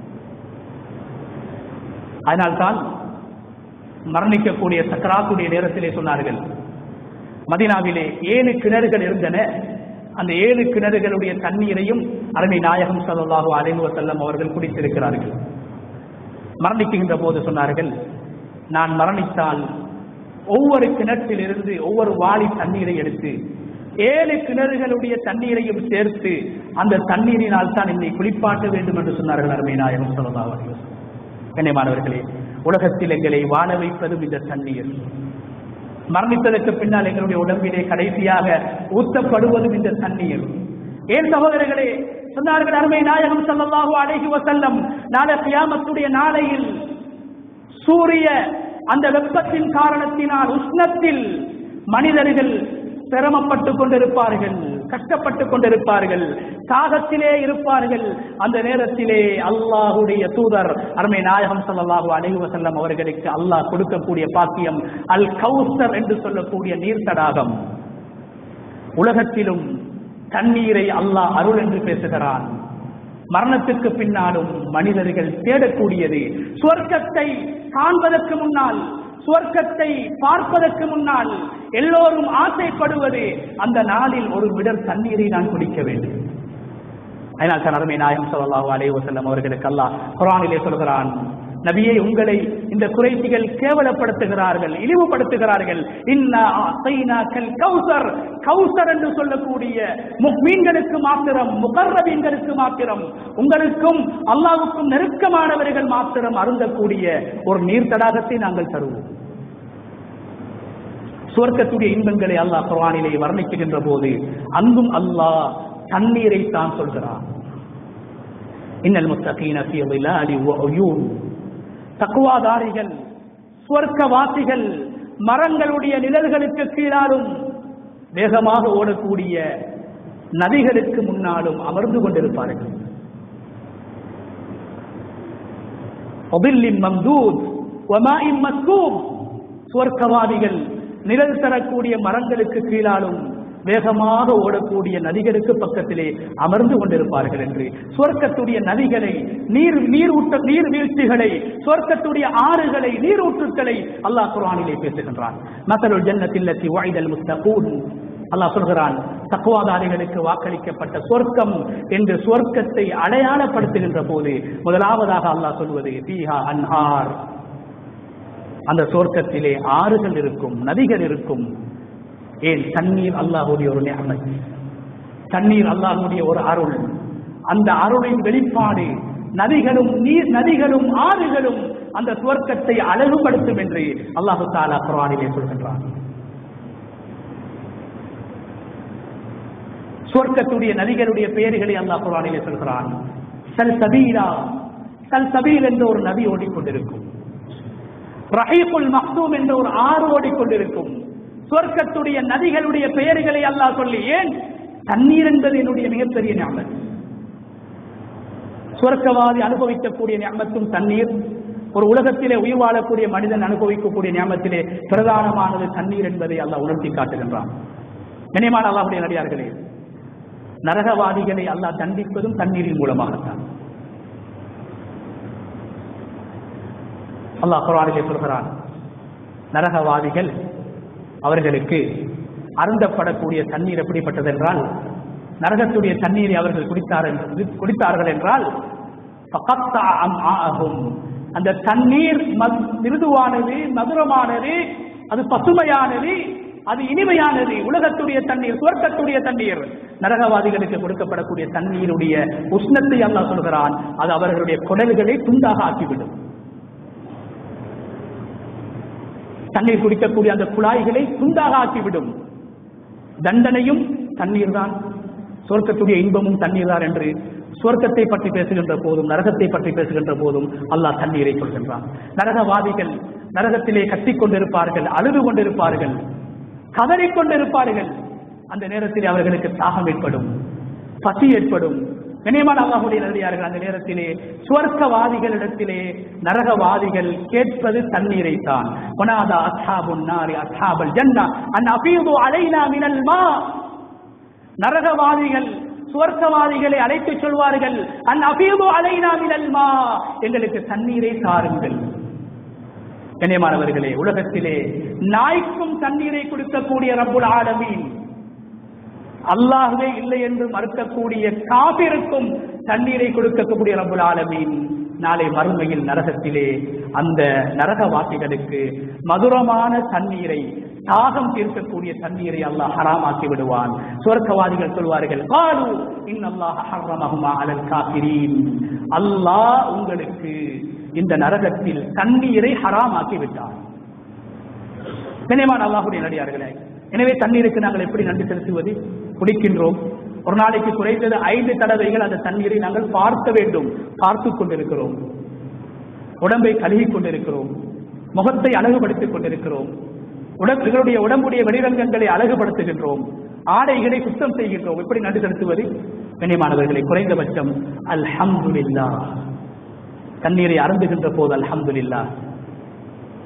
அதனால்தான் மரணிக்கக்கூடிய சக்கராத்துடைய நேரத்திலே சொன்னார்கள் மதினாவிலே ஏழு கிணறுகள் இருந்தன அந்த ஏழு கிணறுகளுடைய தண்ணீரையும் அருமை நாயகம் ஸல்லல்லாஹு அலைஹி வஸல்லம் அவர்கள் குடித்திருக்கிறார்கள் மரணிக்கின்ற போது சொன்னார்கள் நான் மரணித்தால் ஒவ்வொரு கிணற்றிலிருந்து ஒவ்வொரு வாளி தண்ணீரை எடுத்து ஏழு கிணறுகளுடைய தண்ணீரையும் சேர்த்து அந்த தண்ணீரினால் தான் என்னை குளிப்பாட்ட வேண்டும் என்று சொன்னார்கள் அருமை நாயகம் ஸல்லல்லாஹு அலைஹி வஸல்லம் கண்ணியமானவர்களே உலகத்தில் எங்களை வாழ வைப்பதும் இந்த தண்ணீர் மரணித்ததற்கு பின்னால் எங்களுடைய உடம்பிலே கடைசியாக ஊத்தப்படுவதும் இந்த தண்ணீர் ஏன் சகோதரர்களே சொன்னார்கள் அருமை நாயகம் ஸல்லல்லாஹு அலைஹி வஸல்லம் நாளை கியாமத்துடைய நாளையில் சூரிய அந்த வெப்பத்தின் காரணத்தினால் உஷ்ணத்தில் மனிதர்கள் சிரமப்பட்டுக் கொண்டிருப்பார்கள் கஷ்டப்பட்டுக் கொண்டிருப்பார்கள் தாகத்திலே இருப்பார்கள் அந்த நேரத்திலே அல்லாஹுடைய தூதர் அருமை நாயகம் ஸல்லல்லாஹு அலைஹி வஸல்லம் அவர்களுக்கு அல்லாஹ் கொடுக்கக்கூடிய பாக்கியம் அல் கௌசர் என்று சொல்லக்கூடிய நீர் தடாகம் உலகத்திலும் தண்ணீரை அல்லாஹ் அருள் என்று பேசுகிறான் மரணத்துக்கு பின்னாலும் மனிதர்கள் தேடக்கூடியது சுவர்க்கத்தை காண்பதற்கு முன்னால் சுவர்க்கத்தை பார்ப்பதற்கு முன்னால் எல்லோரும் ஆசைப்படுவது அந்த நாளில் ஒரு விடர் தண்ணீரை நான் குடிக்க வேண்டும் அதனால் தான் அருமை நாயம் ஸல்லல்லாஹு அலைஹி வஸல்லம் அவர்களுக்கு அல்லாஹ் குர்ஆனிலே சொல்கிறான் நபியை உங்களை இந்த குறைசிகள் கேவலப்படுத்துகிறார்கள் இழிவுபடுத்துகிறார்கள் இன்னா அத்தைனாக்கல் கௌசர் கௌசர் என்று சொல்லக்கூடிய முக்மீன்களுக்கு மாத்திரம் முகர்ரபீன்களுக்கு மாத்திரம் உங்களுக்கும் அல்லாஹ்வுக்கும் நெருக்கமானவர்கள் மாத்திரம் அருந்தக்கூடிய ஒரு நீர் தடாகத்தை நாங்கள் தருவோம் சுவர்க்கத்துடைய இன்பங்களை அல்லாஹ் குர்ஆனிலே வர்ணிக்கின்ற போது அங்கும் அல்லாஹ் தண்ணீரை தான் சொல்கிறான் இன்னல் முத்தகீன ஃபீ ظلال وعيون தக்குவாதாரிகள் சுவர்க்கவாசிகள் மரங்களுடைய நிழல்களுக்கு கீழாலும் வேகமாக ஓடக்கூடிய நதிகளுக்கு முன்னாலும் அமர்ந்து கொண்டிருப்பார்கள் وظل ممدود وماء مسكوب சுவர்க்கவாதிகள் நிழல் தரக்கூடிய மரங்களுக்கு கீழாலும் வேகமாக ஓடக்கூடிய நதிகளுக்கு பக்கத்திலே அமர்ந்து கொண்டிருப்பார்கள் என்று சுவர்க்கத்துடைய நதிகளை நீர் நீர் ஊட்ட நீர் வீழ்ச்சிகளை சுவர்க்கத்துடைய ஆறுகளை நீரூற்றுக்களை அல்லாஹ் குர்ஆனிலே பேசுகின்றான் மசலுல் ஜன்னத்தில்லத்தி வாய்தல் முஸ்தகூன் அல்லாஹ் சொல்கிறான் தக்குவாதாரிகளுக்கு வாக்களிக்கப்பட்ட சொர்க்கம் என்று சொர்க்கத்தை அடையாளப்படுத்துகின்ற போது முதலாவதாக அல்லாஹ் சொல்வது பீஹா அன்ஹார் அந்த சொர்க்கத்திலே ஆறுகள் இருக்கும் நதிகள் இருக்கும் ஏன் தண்ணீர் அல்லாஹுடைய ஒரு நியமத் தண்ணீர் அல்லாஹுடைய ஒரு அருள் அந்த அருளின் வெளிப்பாடு நதிகளும் நீர் நதிகளும் ஆறுகளும் அந்த சுவர்க்கத்தை அழகுபடுத்தும் என்று அல்லாஹு தாலா குர்ஆனிலே சொல்கின்றான் சுவர்க்கத்துடைய நதிகளுடைய பெயர்களை அல்லாஹ் குர்ஆனிலே சொல்கிறான் சல் சபீலா சல் சபீல் என்ற ஒரு நதி ஓடிக்கொண்டிருக்கும் ரஹீகுல் மக்தூம் என்ற ஒரு ஆறு ஓடிக்கொண்டிருக்கும் சுவர்க்கத்துடைய நதிகளுடைய பெயர்களை அல்லாஹ் சொல்லி ஏன் தண்ணீர் என்பது என்னுடைய மிகப்பெரிய ஞாபகம் சுவர்க்கவாதி அனுபவிக்கக்கூடிய ஞாபகத்தும் தண்ணீர் ஒரு உலகத்திலே உயிர் வாழக்கூடிய மனிதன் அனுபவிக்கக்கூடிய ஞாபகத்திலே பிரதானமானது தண்ணீர் என்பதை அல்லாஹ் உணர்த்தி காட்டுகின்றான் கண்ணியமான அல்லாஹுடைய நடிகார்களே நரகவாதிகளை அல்லாஹ் தண்டிப்பதும் தண்ணீரின் மூலமாகத்தான் அல்லாஹ் குரானிலே சொல்கிறான் நரகவாதிகள் அவர்களுக்கு அருந்தப்படக்கூடிய தண்ணீர் எப்படிப்பட்டது என்றால் நரகத்துடைய தண்ணீரை அவர்கள் குடித்தார் குடித்தார்கள் என்றால் فقطع أمعاءهم. அந்த தண்ணீர் மத்- மிருதுவானது மதுரமானது அது பசுமையானது அது இனிமையானது உலகத்துடைய தண்ணீர் சுவர்க்கத்துடைய தண்ணீர் நரகவாதிகளுக்கு கொடுக்கப்படக்கூடிய தண்ணீருடைய உஷ்ணத்தை அல்லாஹ் சொல்கிறான் அது அவர்களுடைய குடல்களை துண்டாக ஆக்கிவிடும் தண்ணீர் குடிக்கக்கூடிய அந்த குழாய்களை துண்டாக ஆக்கிவிடும் தண்டனையும் தண்ணீர் தான் சொர்க்கத்துடைய இன்பமும் தண்ணீர் தான் என்று சொர்க்கத்தை பற்றி பேசுகின்ற போதும் நரகத்தை பற்றி பேசுகின்ற போதும் அல்லாஹ் தண்ணீரை சொல்கின்றான் நரகவாதிகள் நரகத்திலே கத்திக் கொண்டிருப்பார்கள் அழுது கொண்டிருப்பார்கள் கதறிக் கொண்டிருப்பார்கள் அந்த நேரத்தில் அவர்களுக்கு தாகம் ஏற்படும் பசி ஏற்படும் கண்ணியமான அல்லாஹுடைய நல்லடியார்கள் அந்த நேரத்திலே சுவர்க்கவாதிகளிடத்திலே நரகவாதிகள் கேட்பது தண்ணீரை தான் ஒனாதா அஸ்ஹாபுன் நாரி அஸ்ஹாபல் ஜன்னா அன் அபீது அலைனா மினல் மா நரகவாதிகள் சுவர்க்கவாதிகளை அழைத்துச் சொல்வார்கள் அன் அபீது அலைனா மினல் மா எங்களுக்கு தண்ணீரை தாருங்கள் கண்ணியமானவர்களே உலகத்திலே நாய்க்கும் தண்ணீரை கொடுக்கக்கூடிய ரப்புல் ஆலமீன் அல்லாஹ்வே இல்லை என்று மறுக்கக்கூடிய காபிருக்கும் தண்ணீரை கொடுக்கக்கூடிய ரப்புல் ஆலமீன் நாளை மறுமையில் நரகத்திலே அந்த நரகவாசிகளுக்கு மதுரமான தண்ணீரை தாகம் தீர்க்கக்கூடிய தண்ணீரை அல்லாஹ் ஹராமாக்கி விடுவான் சுவர்க்கவாதிகள் சொல்வார்கள் காலு இன்னல்லாஹ ஹர்ரமஹுமா அலல் காபிரீன் அல்லாஹ் உங்களுக்கு இந்த நரகத்தில் தண்ணீரை ஹராமாக்கி விட்டான் கண்ணியமான அல்லாஹுடைய நடிகார்களே எனவே தண்ணீருக்கு நாங்கள் எப்படி நன்றி செலுத்துவது குடிக்கின்றோம் ஒரு நாளைக்கு குறைந்தது ஐந்து தடவைகள் அந்த தண்ணீரை நாங்கள் பார்க்க வேண்டும் பார்த்து கொண்டிருக்கிறோம் உடம்பை கழுகிக் கொண்டிருக்கிறோம் முகத்தை அழகுபடுத்திக் கொண்டிருக்கிறோம் உடம்பு எங்களுடைய உடம்புடைய வெளிரங்கங்களை அழகுபடுத்துகின்றோம் ஆடைகளை சுத்தம் செய்கின்றோம் எப்படி நன்றி செலுத்துவது கண்ணியமானவர்களை குறைந்தபட்சம் அல்ஹம்துலில்லாஹ் தண்ணீரை அருந்துகின்ற போது அல்ஹம்துலில்லாஹ்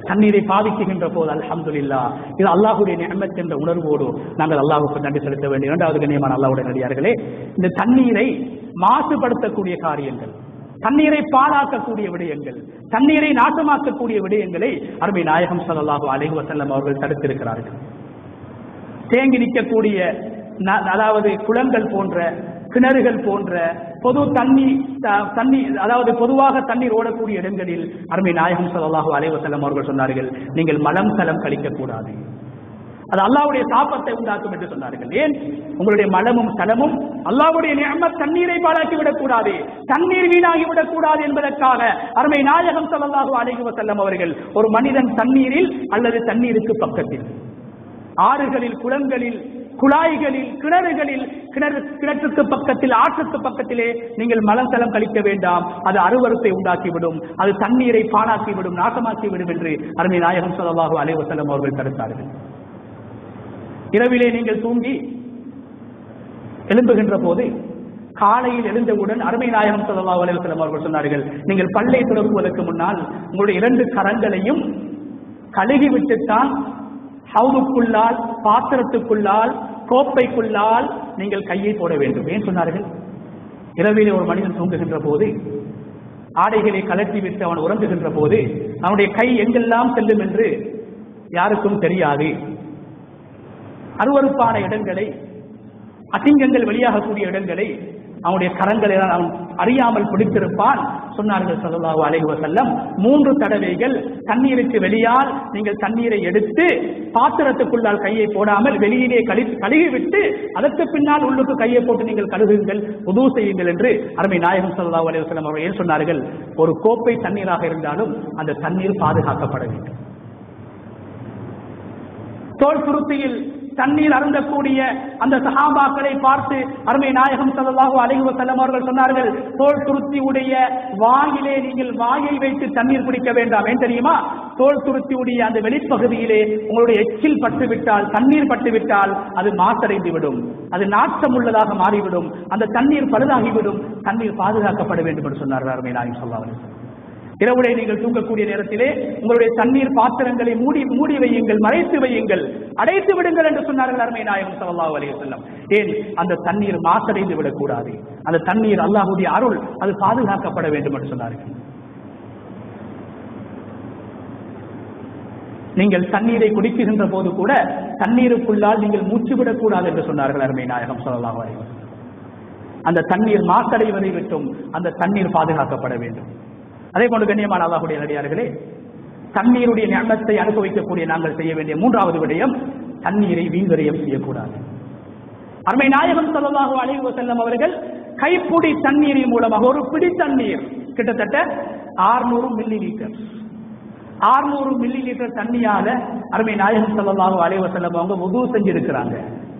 தண்ணீரை பாவிக்குகின்ற போது அல்ஹம்துலில்லா இது அல்லாஹுடைய நியமத் என்ற உணர்வோடு நாங்கள் அல்லாஹுக்கு நன்றி செலுத்த வேண்டும் இரண்டாவது கண்ணியமான அல்லாஹுடைய நடிகார்களே இந்த தண்ணீரை மாசுபடுத்தக்கூடிய காரியங்கள் தண்ணீரை பாழாக்கக்கூடிய விடயங்கள் தண்ணீரை நாசமாக்கக்கூடிய விடயங்களை அருமை நாயகம் ஸல்லல்லாஹு அலைஹி வஸல்லம் அவர்கள் தடுத்திருக்கிறார்கள் தேங்கி நிற்கக்கூடிய ந- அதாவது குளங்கள் போன்ற கிணறுகள் போன்ற பொது தண்ணி த- தண்ணி அதாவது பொதுவாக தண்ணீர் ஓடக்கூடிய இடங்களில் அருமை நாயகம் ஸல்லல்லாஹு அலைஹி வஸல்லம் அவர்கள் சொன்னார்கள் நீங்கள் மலம் தலம் கழிக்க கூடாது அது அல்லாஹ்வுடைய சாபத்தை உண்டாக்கும் என்று சொன்னார்கள் ஏன் உங்களுடைய மலமும் தலமும் அல்லாஹ்வுடைய நியமத் தண்ணீரை பாழாக்கி விடக்கூடாது தண்ணீர் வீணாகி விடக்கூடாது என்பதற்காக அருமை நாயகம் ஸல்லல்லாஹு அலைஹி வஸல்லம் அவர்கள் ஒரு மனிதன் தண்ணீரில் அல்லது தண்ணீருக்கு பக்கத்தில் ஆறுகளில் குளங்களில் குழாய்களில் கிணறுகளில் கிணறு கிணற்றுக்கு பக்கத்தில் ஆற்றுக்கு பக்கத்திலே நீங்கள் மலத்தலம் கழிக்க வேண்டாம் அது அருவருப்பை உண்டாக்கிவிடும் அது தண்ணீரை பாழாக்கிவிடும் நாசமாக்கிவிடும் என்று அருமை நாயகம் ஸல்லல்லாஹு அலைஹி வஸல்லம் அவர்கள் தடுத்தார்கள் இரவிலே நீங்கள் தூங்கி எழும்புகின்ற போது காலையில் எழுந்தவுடன் அருமை நாயகம் ஸல்லல்லாஹு அலைஹி வஸல்லம் அவர்கள் சொன்னார்கள் நீங்கள் பல்லை துலக்குவதற்கு முன்னால் உங்களுடைய இரண்டு கரங்களையும் கழுகி விட்டுத்தான் ஹவுதுக்குள்ளால் பாத்திரத்துக்குள்ளால் கோப்பைக்குள்ளால் நீங்கள் கையை போட வேண்டும் ஏன் சொன்னார்கள் இரவிலே ஒரு மனிதன் தூங்குகின்ற போது ஆடைகளை கலட்டி விட்டு அவன் உறங்குகின்ற போது அவனுடைய கை எங்கெல்லாம் செல்லும் என்று யாருக்கும் தெரியாது அருவருப்பான இடங்களை அசிங்கங்கள் வெளியாகக்கூடிய இடங்களை அவனுடைய கரங்களை அவன் அறியாமல் பிடித்திருப்பான் சொன்னார்கள் ஸல்லல்லாஹு அலைஹி வஸல்லம் மூன்று தடவைகள் தண்ணீருக்கு வெளியால் நீங்கள் தண்ணீரை எடுத்து பாத்திரத்துக்குள்ளால் கையை போடாமல் வெளியிலே கழி கழுகி விட்டு அதற்கு பின்னால் உள்ளுக்கு கையை போட்டு நீங்கள் கழுகுங்கள் உது செய்யுங்கள் என்று அருமை நாயகம் ஸல்லல்லாஹு அலைஹி வஸல்லம் அவர்கள் ஏன் சொன்னார்கள் ஒரு கோப்பை தண்ணீராக இருந்தாலும் அந்த தண்ணீர் பாதுகாக்கப்பட வேண்டும் தோல் துருத்தியில் தண்ணீர் அருந்தக்கூடிய அந்த சஹாபாக்களை பார்த்து அருமை நாயகம் ஸல்லல்லாஹு அலைஹி வஸல்லம் அவர்கள் சொன்னார்கள் தோல் துருத்தி உடைய வாயிலே நீங்கள் வாயை வைத்து தண்ணீர் குடிக்க வேண்டாம் ஏன் தெரியுமா தோல் துருத்தியுடைய அந்த வெளிப்பகுதியிலே உங்களுடைய எச்சில் பட்டுவிட்டால் தண்ணீர் பட்டுவிட்டால் அது மாசடைந்து விடும் அது நாற்றம் உள்ளதாக மாறிவிடும் அந்த தண்ணீர் பழுதாகிவிடும் தண்ணீர் பாதுகாக்கப்பட வேண்டும் என்று சொன்னார்கள் அருமை நாயகம் ஸல்லல்லாஹு அலைஹி வஸல்லம் இரவுலே நீங்கள் தூங்கக்கூடிய நேரத்திலே உங்களுடைய தண்ணீர் பாத்திரங்களை மூடி மூடி வையுங்கள் மறைத்து வையுங்கள் அடைத்து விடுங்கள் என்று சொன்னார்கள் அருமை நாயகம் ஸல்லல்லாஹு அலைஹி வஸல்லம் ஏன் அந்த தண்ணீர் மாசடைந்து விடக்கூடாது அந்த தண்ணீர் அல்லாஹ்வுடைய அருள் அது பாதுகாக்கப்பட வேண்டும் என்று சொன்னார்கள் நீங்கள் தண்ணீரை குடிக்குகின்ற போது கூட தண்ணீருக்குள்ளால் நீங்கள் மூச்சு விடக்கூடாது என்று சொன்னார்கள் அருமை நாயகம் ஸல்லல்லாஹு அலைஹி வஸல்லம் அந்த தண்ணீர் மாசடைவதை விட்டும் அந்த தண்ணீர் பாதுகாக்கப்பட வேண்டும் அதே போன்று கண்ணியமான அல்லாஹுடைய நடிகார்களே தண்ணீருடைய ஞானத்தை அனுபவிக்கக்கூடிய நாங்கள் செய்ய வேண்டிய மூன்றாவது விடயம் தண்ணீரை வீண்வரையம் செய்யக்கூடாது அருமை நாயகம் ஸல்லல்லாஹு அலைஹி வஸல்லம் அவர்கள் கைப்புடி தண்ணீரின் மூலமாக ஒரு பிடி தண்ணீர் கிட்டத்தட்ட 600 மில்லி லிட்டர் 600 மில்லி லிட்டர் தண்ணியால அருமை நாயகம் ஸல்லல்லாஹு அலைஹி வஸல்லம் அவங்க வுது செஞ்சிருக்கிறாங்க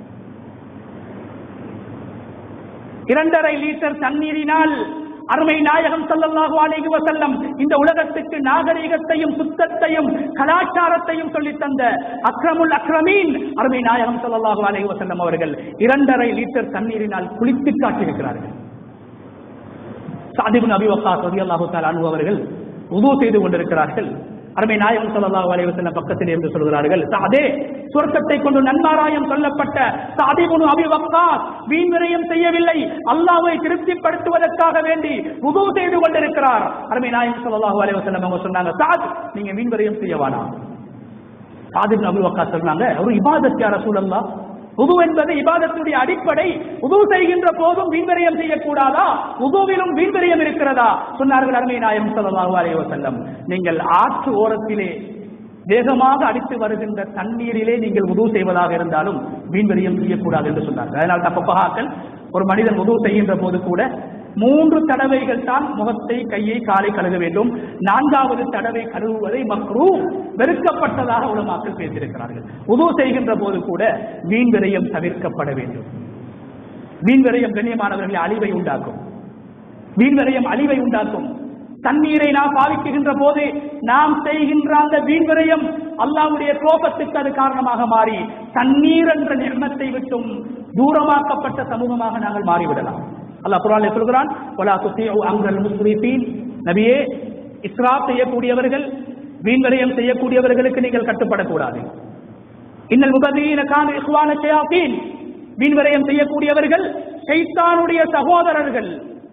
இரண்டரை லிட்டர் தண்ணீரினால் அருமை நாயகம் ஸல்லல்லாஹு அலைஹி வஸல்லம் இந்த உலகத்துக்கு நாகரிகத்தையும் சுத்தத்தையும் கலாச்சாரத்தையும் சொல்லித் தந்த அக்ரமுல் அக்ரமீன் அருமை நாயகம் ஸல்லல்லாஹு அலைஹி வஸல்லம் அவர்கள் இரண்டரை லிட்டர் தண்ணீரினால் குளித்து காட்டியிருக்கிறார்கள் சாதிபின் அபி வக்காஸ் ரலியல்லாஹு தஆலா அன்ஹு அவர்கள் உது செய்து கொண்டிருக்கிறார்கள் அருமை நாயகம் ஸல்லல்லாஹு அலைஹி வஸல்லம் பக்கத்தில் இருந்து சொல்கிறார்கள் சாதே சொர்க்கத்தை கொண்டு நன்மாராயம் சொல்லப்பட்ட சாதிபுனு அபி வக்காஸ் வீண் விரயம் செய்யவில்லை அல்லாஹ்வை திருப்திப்படுத்துவதற்காக வேண்டி உது செய்து கொண்டிருக்கிறார் அருமை நாயகம் ஸல்லல்லாஹு அலைஹி வஸல்லம் அவங்க சொன்னாங்க சாத் நீங்க வீண் விரயம் செய்ய வேணாம் சாதிபின் அபி வக்காஸ் சொன்னாங்க ஒரு இபாதத் யா ரசூலல்லாஹ் உது என்பது இபாதத்துடைய அடிப்படை உது செய்கின்ற போதும் வீண்வரியம் செய்யக்கூடாதா உதுவிலும் வீண்வரியம் இருக்கிறதா சொன்னார்கள் அருமை நாயம் ஸல்லல்லாஹு அலைஹி வஸல்லம் நீங்கள் ஆற்று ஓரத்திலே வேகமாக அடித்து வருகின்ற தண்ணீரிலே நீங்கள் உது செய்வதாக இருந்தாலும் வீண்வரியம் செய்யக்கூடாது என்று சொன்னார்கள் அதனால் தப்பகாக்கள் ஒரு மனிதன் உது செய்கின்ற போது கூட மூன்று தடவைகள் தான் முகத்தை கையை காலை கழுக வேண்டும் நான்காவது தடவை கழுவுவதை மக்ரூ வெறுக்கப்பட்டதாக உலமாக்கள் பேசியிருக்கிறார்கள் உது செய்கின்ற போது கூட வீண் விரயம் தவிர்க்கப்பட வேண்டும் வீண் விரயம் கண்ணியமானவர்களை அழிவை உண்டாக்கும் வீண் விரயம் அழிவை உண்டாக்கும் தண்ணீரை நாம் பாவிக்குகின்ற போது நாம் செய்கின்ற அந்த வீண் விரயம் அல்லாவுடைய கோபத்துக்கு அது காரணமாக மாறி தண்ணீர் என்ற நிர்மத்தை விட்டும் தூரமாக்கப்பட்ட சமூகமாக நாங்கள் மாறிவிடலாம் அல்லாஹ் குர்ஆனில் சொல்கிறான் வலா துத்திஉ அம்ரல் முஸ்ரிஃபீன் நபியே இஸ்ராப் செய்யக்கூடியவர்கள் வீண்வரையம் செய்யக்கூடியவர்களுக்கு நீங்கள் கட்டுப்படக்கூடாது இன்னல் முகதீன கான இஹ்வான ஷயாத்தீன் வீண்வரையம் செய்யக்கூடியவர்கள் ஷைத்தானுடைய சகோதரர்கள்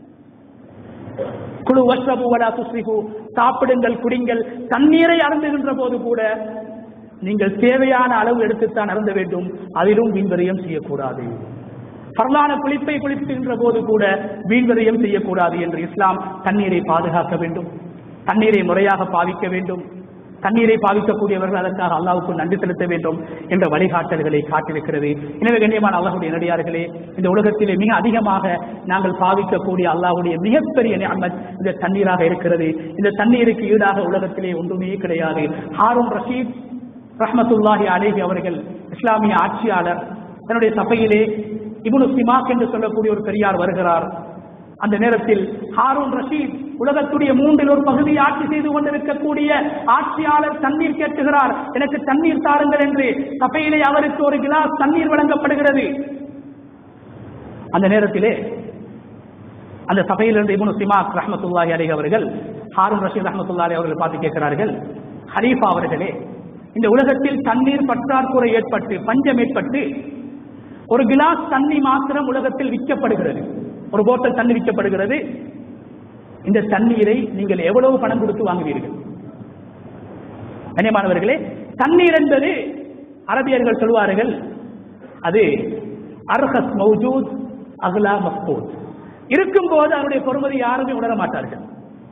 குழு வஸ்ரபு வலா துஸ்ரிஃபு சாப்பிடுங்கள் குடிங்கள் தண்ணீரை அருந்துகின்ற போது கூட நீங்கள் தேவையான அளவு எடுத்துத்தான் அருந்த வேண்டும் அதிலும் வீண்வரையம் செய்யக்கூடாது பரலான குளிப்பை குளிப்புகின்ற போது கூட வீண்வரையம் செய்யக்கூடாது என்று இஸ்லாம் தண்ணீரை பாதுகாக்க வேண்டும் தண்ணீரை முறையாக பாவிக்க வேண்டும் தண்ணீரை பாவிக்கக்கூடியவர்கள் அதற்காக அல்லாவுக்கு நன்றி செலுத்த வேண்டும் என்ற வழிகாட்டல்களை காட்டிருக்கிறது எனவே கண்ணியமான அல்லாஹுடைய நடிகார்களே இந்த உலகத்திலே மிக அதிகமாக நாங்கள் பாவிக்கக்கூடிய அல்லாஹுடைய மிகப்பெரிய நியமத் இந்த தண்ணீராக இருக்கிறது இந்த தண்ணீருக்கு ஈடாக உலகத்திலே ஒன்றுமே கிடையாது ஹாரூன் ரஷீத் ரஹ்மத்துல்லாஹி அலேஹி அவர்கள் இஸ்லாமிய ஆட்சியாளர் தன்னுடைய சபையிலே இப்னு சிமாக் என்று சொல்லக்கூடிய ஒரு பெரியார் வருகிறார் அந்த நேரத்தில் ஹாரூன் ரஷீத் உலகத்துடைய மூன்றில் ஒரு பகுதியை ஆட்சி செய்து கொண்டிருக்கக்கூடிய ஆட்சியாளர் தண்ணீர் கேட்டுகிறார் எனக்கு தண்ணீர் தாருங்கள் என்று சபையிலே அவருக்கு ஒரு கிளாஸ் தண்ணீர் வழங்கப்படுகிறது அந்த நேரத்திலே அந்த சபையிலிருந்து இப்னு சிமாக் ரஹ்மத்துல்லாஹி அலைஹி அவர்கள் ஹாரூன் ரஷீத் ரஹ்மத்துல்லாஹி அவர்கள் பார்த்து கேட்கிறார்கள் ஹரீஃபா அவர்களே இந்த உலகத்தில் தண்ணீர் பற்றாக்குறை ஏற்பட்டு பஞ்சம் ஏற்பட்டு ஒரு கிளாஸ் தண்ணி மாத்திரம் உலகத்தில் விற்கப்படுகிறது ஒரு போட்டல் தண்ணி விற்கப்படுகிறது இந்த தண்ணீரை நீங்கள் எவ்வளவு பணம் கொடுத்து வாங்குவீர்கள் கண்ணியமானவர்களே தண்ணீர் என்பது அரபியர்கள் சொல்வார்கள் அது அர்ஹஸ் மௌஜூத் அகலா மஃபூத் இருக்கும்போது அவருடைய பொறுமதி யாருமே உணர மாட்டார்கள்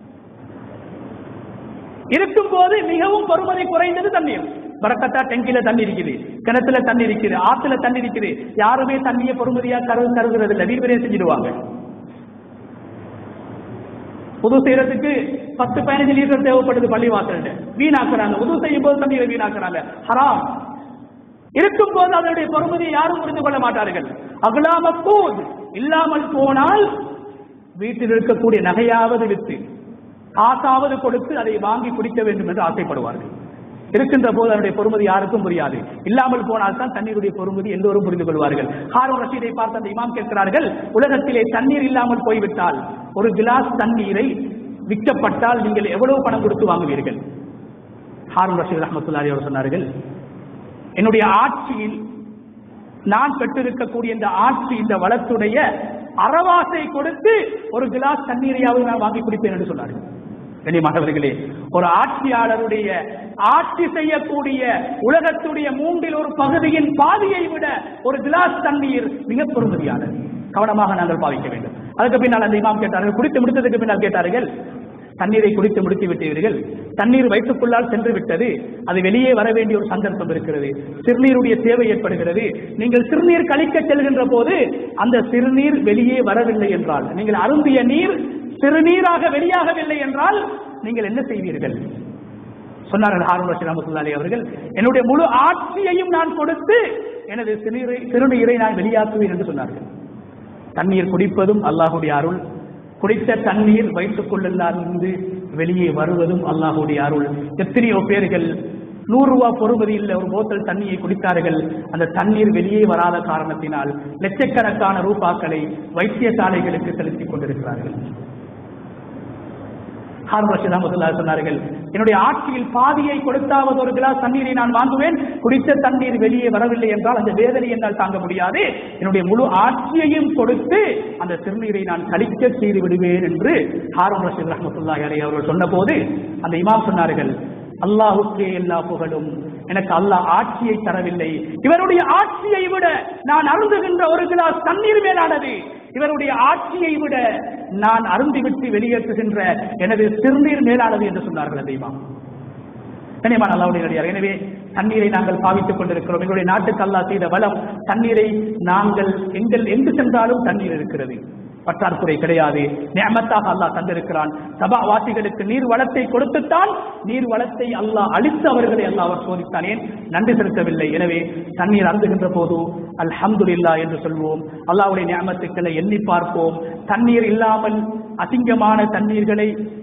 இருக்கும்போது மிகவும் பொறுமதி குறைந்தது தண்ணீர் வரக்கத்தா டெங்கில தண்ணி இருக்குது கிணத்துல தண்ணி இருக்குது ஆத்துல தண்ணி இருக்குது யாருமே தண்ணியை பொறுமதியா கரு கருதுறது இல்லை வீடு செஞ்சிடுவாங்க புது செய்யறதுக்கு பத்து பதினஞ்சு லிட்டர் தேவைப்படுது பள்ளி வாசல் வீணாக்குறாங்க உது செய்யும் போது தண்ணீரை வீணாக்குறாங்க ஹராம் இருக்கும் போது அதனுடைய பொறுமதியை யாரும் புரிந்து கொள்ள மாட்டார்கள் அகலாம போது இல்லாமல் போனால் வீட்டில் இருக்கக்கூடிய நகையாவது வித்து காசாவது கொடுத்து அதை வாங்கி குடிக்க வேண்டும் என்று ஆசைப்படுவார்கள் இருக்கின்ற போது அதனுடைய பொறுமதி யாருக்கும் புரியாது இல்லாமல் போனால் தான் தண்ணீருடைய பொறுமதி எல்லோரும் புரிந்து கொள்வார்கள் ஹாரூன் ரஷீதை பார்த்து அந்த இமாம் கேட்கிறார்கள் உலகத்திலே தண்ணீர் இல்லாமல் போய்விட்டால் ஒரு கிளாஸ் தண்ணீரை விற்கப்பட்டால் நீங்கள் எவ்வளவு பணம் கொடுத்து வாங்குவீர்கள் ஹாரூன் ரஷீத் ரஹமத்துல்லாரி அவர் சொன்னார்கள் என்னுடைய ஆட்சியில் நான் பெற்றிருக்கக்கூடிய இந்த ஆட்சி இந்த வளத்துடைய அறவாசை கொடுத்து ஒரு கிளாஸ் தண்ணீரையாவது நான் வாங்கி குடிப்பேன் என்று சொன்னார்கள் கண்ணியமானவர்களே ஒரு ஆட்சியாளருடைய ஆட்சி செய்யக்கூடிய உலகத்துடைய மூன்றில் ஒரு பகுதியின் பாதியை விட ஒரு கிளாஸ் தண்ணீர் மிக பொறுமதியானது கவனமாக நாங்கள் பாவிக்க வேண்டும் அதுக்கு பின்னால் அந்த இமாம் கேட்டார்கள் குடித்து முடித்ததுக்கு பின்னால் கேட்டார்கள் தண்ணீரை குடித்து முடித்து விட்டீர்கள் தண்ணீர் வயிற்றுக்குள்ளால் சென்று விட்டது அது வெளியே வர வேண்டிய ஒரு சந்தர்ப்பம் இருக்கிறது சிறுநீருடைய தேவை ஏற்படுகிறது நீங்கள் சிறுநீர் கழிக்க செல்கின்ற போது அந்த சிறுநீர் வெளியே வரவில்லை என்றால் நீங்கள் அருந்திய நீர் சிறுநீராக வெளியாகவில்லை என்றால் நீங்கள் என்ன செய்வீர்கள் சொன்னார்கள் ஹாரூன் ரஷீத் ரஹமத்துல்லாஹி அவர்கள் என்னுடைய முழு ஆட்சியையும் நான் கொடுத்து எனது சிறுநீரை சிறுநீரை நான் வெளியாக்குவேன் என்று சொன்னார்கள் தண்ணீர் குடிப்பதும் அல்லாஹுடைய அருள் குடித்த தண்ணீர் வயிற்றுக்குள்ளிருந்து வெளியே வருவதும் அல்லாஹுடைய அருள் எத்தனையோ பேர்கள் நூறு ரூபாய் பொறுமதி இல்ல ஒரு போத்தல் தண்ணியை குடித்தார்கள் அந்த தண்ணீர் வெளியே வராத காரணத்தினால் லட்சக்கணக்கான ரூபாக்களை வைத்தியசாலைகளுக்கு செலுத்திக் கொண்டிருக்கிறார்கள் ஹாரூன் ரஷீத் அஹமதுல்லாஹ் சொன்னார்கள் என்னுடைய ஆட்சியில் பாதியை கொடுத்தாவது ஒரு கிளாஸ் தண்ணீரை நான் வாங்குவேன் குடித்த தண்ணீர் வெளியே வரவில்லை என்றால் அந்த வேதனை என்னால் தாங்க முடியாது என்னுடைய முழு ஆட்சியையும் கொடுத்து அந்த சிறுநீரை நான் கழிக்க செய்து விடுவேன் என்று ஹாரூன் ரஷீத் ரஹமத்துல்லாஹி அலைஹி அவர்கள் சொன்னபோது அந்த இமாம் சொன்னார்கள் அல்லாஹுக்கே எல்லா புகழும் எனக்கு அல்லாஹ் ஆட்சியை தரவில்லை இவருடைய ஆட்சியை விட நான் அருந்துகின்ற ஒரு கிளாஸ் தண்ணீர் மேலானது இவருடைய ஆட்சியை விட நான் அருந்திவிட்டு வெளியேற்றுகின்ற எனது சிறுநீர் மேலானது என்று சொன்னார்கள் அந்த இமாம் கனியமான அல்லாவுடைய நடிகார் எனவே தண்ணீரை நாங்கள் பாவித்துக் கொண்டிருக்கிறோம் எங்களுடைய நாட்டுக்கு அல்லாஹ் செய்த வளம் தண்ணீரை நாங்கள் எங்கள் எங்கு சென்றாலும் தண்ணீர் இருக்கிறது பற்றாக்குறை கிடையாது நியமத்தாக அல்லாஹ் தந்திருக்கிறான் சபா வாசிகளுக்கு நீர் வளத்தை கொடுத்துத்தான் நீர் வளத்தை அல்லாஹ் அளித்து அவர்களை அல்லாஹ் அவர் சோதித்தான் ஏன் நன்றி செலுத்தவில்லை எனவே தண்ணீர் அருந்துகின்ற போது அல்ஹம்துலில்லா என்று சொல்வோம் அல்லாஹ்வுடைய நியமத்துக்களை எண்ணி பார்ப்போம் தண்ணீர் இல்லாமல் அசிங்கமான தண்ணீர்களை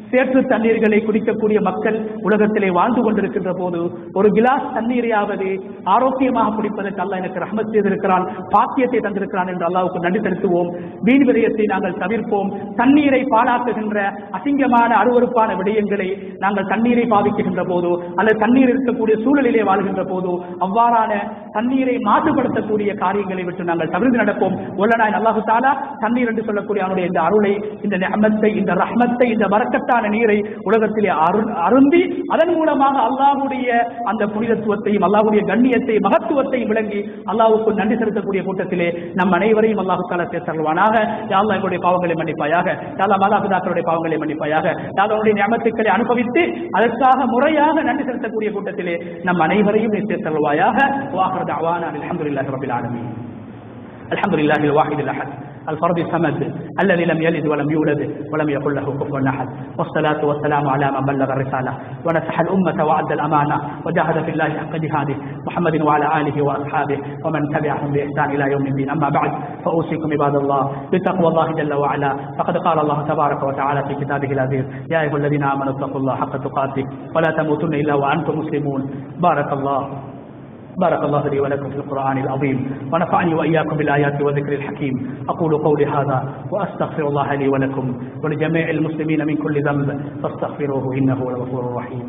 சேற்று தண்ணீர்களை குடிக்கக்கூடிய மக்கள் உலகத்திலே வாழ்ந்து கொண்டிருக்கின்ற போது ஒரு கிலாஸ் தண்ணீரையாவது ஆரோக்கியமாக குடிப்பதற்கு அல்லாஹ் எனக்கு ரஹ்மத் செய்திருக்கிறான் பாக்கியத்தை தந்திருக்கிறான் என்று அல்லாஹ்வுக்கு நன்றி செலுத்துவோம் வீண் விரயத்தை நாங்கள் தவிர்ப்போம் தண்ணீரை பாழாக்குகின்ற அசிங்கமான அருவருப்பான விடயங்களை நாங்கள் தண்ணீரை பாவிக்கின்ற போதோ அல்லது தண்ணீர் இருக்கக்கூடிய சூழலிலே வாழ்கின்ற போதோ அவ்வாறான தண்ணீரை மாசுபடுத்தக்கூடிய காரியங்களை விட்டு நாங்கள் தவிர்த்து நடப்போம் ஒல்லனாய் அல்லாஹு தாலா தண்ணீர் என்று சொல்லக்கூடிய அவனுடைய இந்த அருளை இந்த நிஅமத்தை இந்த ரஹ்மத்தை இந்த வரக்கத்தான நீரை உலகத்திலே அரு- அருந்தி அதன் மூலமாக அல்லாஹ்வுடைய அந்த புனிதத்துவத்தையும் அல்லாஹ்வுடைய கண்ணியத்தை மகத்துவத்தையும் விளங்கி அல்லாஹ்வுக்கு நன்றி செலுத்தக்கூடிய கூட்டத்திலே நம் அனைவரையும் அல்லாஹு தாலா சேர்த்தருவானாக யாழ்லா எங்களுடைய பாவங்களை மன்னிப்பாயாக யாழ்லா மாதாபிதாக்களுடைய பாவங்களை மன்னிப்பாயாக யாழ்லா உன்னுடைய நியமத்துக்களை அனுபவித்து அதற்காக முறையாக நன்றி செலுத்தக்கூடிய கூட்டத்திலே நம் அனைவரையும் நீ சேர்த்தருவாயாக வாஹர் அவான அல்ஹம்துலில்லாஹி ரபில் ஆலமீன் الحمد لله الواحد الاحد الفرد الصمد الذي لم يلد ولم يولد ولم يكن له كفوا احد والصلاه والسلام على من بلغ الرساله ونصح الامه وعد الامانه وجاهد في الله حق جهاده محمد وعلى اله واصحابه ومن تبعهم باحسان الى يوم الدين اما بعد فاوصيكم عباد الله بتقوى الله جل وعلا فقد قال الله تبارك وتعالى في كتابه العزيز يا ايها الذين امنوا اتقوا الله حق تقاته ولا تموتن الا وانتم مسلمون بارك الله بارك الله لي ولكم في القرآن العظيم ونفعني وإياكم بالآيات والذكر الحكيم أقول قولي هذا وأستغفر الله لي ولكم ولجميع المسلمين من كل ذنب فاستغفروه إنه هو الغفور الرحيم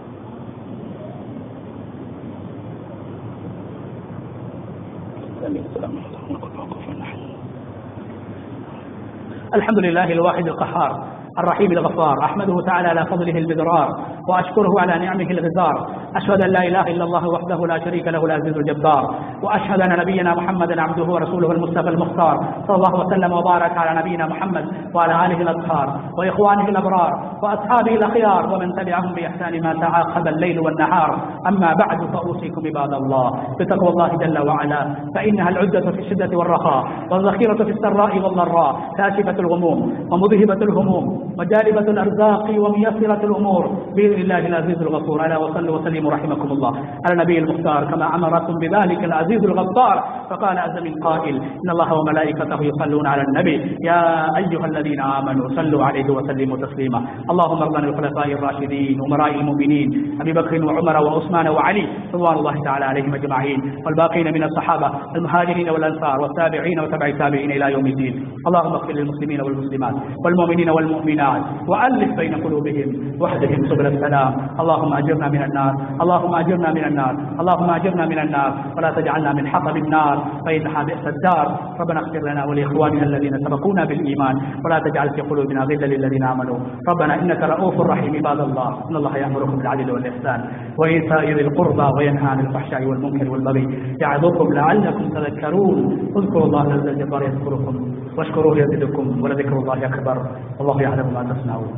الحمد لله الواحد القهار الرحيم الغفار أحمده تعالى على فضله البذرار وأشكره على نعمه الغزار أشهد أن لا إله إلا الله وحده لا شريك له العزيز الجبار وأشهد أن نبينا محمدا عبده ورسوله المصطفى المختار صلى الله وسلم وبارك على نبينا محمد وعلى آله الأطهار وإخوانه الأبرار وأصحابه الأخيار ومن تبعهم بإحسان ما تعاقب الليل والنهار أما بعد فأوصيكم عباد الله بتقوى الله جل وعلا فإنها العدة في الشدة والرخاء والذخيرة في السراء والضراء كاشفة الغموم ومذهبة الهموم وجالبة الأرزاق وميسرة الأمور بإذن الله العزيز الغفور ألا وصلوا وسلموا رحمكم الله على النبي المختار كما أمركم بذلك العزيز الغفار فقال عز من قائل إن الله وملائكته يصلون على النبي يا أيها الذين آمنوا صلوا عليه وسلموا تسليما اللهم ارض عن الخلفاء الراشدين ومراء المؤمنين أبي بكر وعمر وعثمان وعلي رضوان الله تعالى عليهم أجمعين والباقين من الصحابة المهاجرين والأنصار والتابعين وتبع التابعين إلى يوم الدين اللهم اغفر للمسلمين والمسلمات والمؤمنين والمؤمنات وألف بين قلوبهم واهدهم سبل السلام اللهم أجرنا من النار اللهم أجرنا من النار اللهم أجرنا من النار ولا تجعلنا من حطب النار فإنها بئس الدار ربنا اغفر لنا ولإخواننا الذين سبقونا بالإيمان ولا تجعل في قلوبنا غلا للذين آمنوا ربنا إنك رؤوف رحيم عباد الله إن الله يأمركم بالعدل والإحسان وإيتاء ذي القربى وينهى عن الفحشاء والمنكر والبغي يعظكم لعلكم تذكرون اذكروا الله الذي الجبار يذكركم واشكروه يزدكم ولذكر الله أكبر والله يعلم ما تصنعون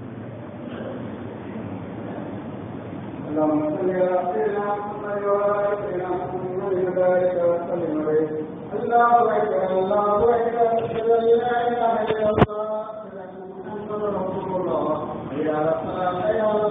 اللهم صل على سيدنا محمد وعلى ال سيدنا محمد وبارك وسلم عليه الله اكبر الله اكبر اشهد ان لا اله الا الله محمد رسول الله حي على الصلاه حي على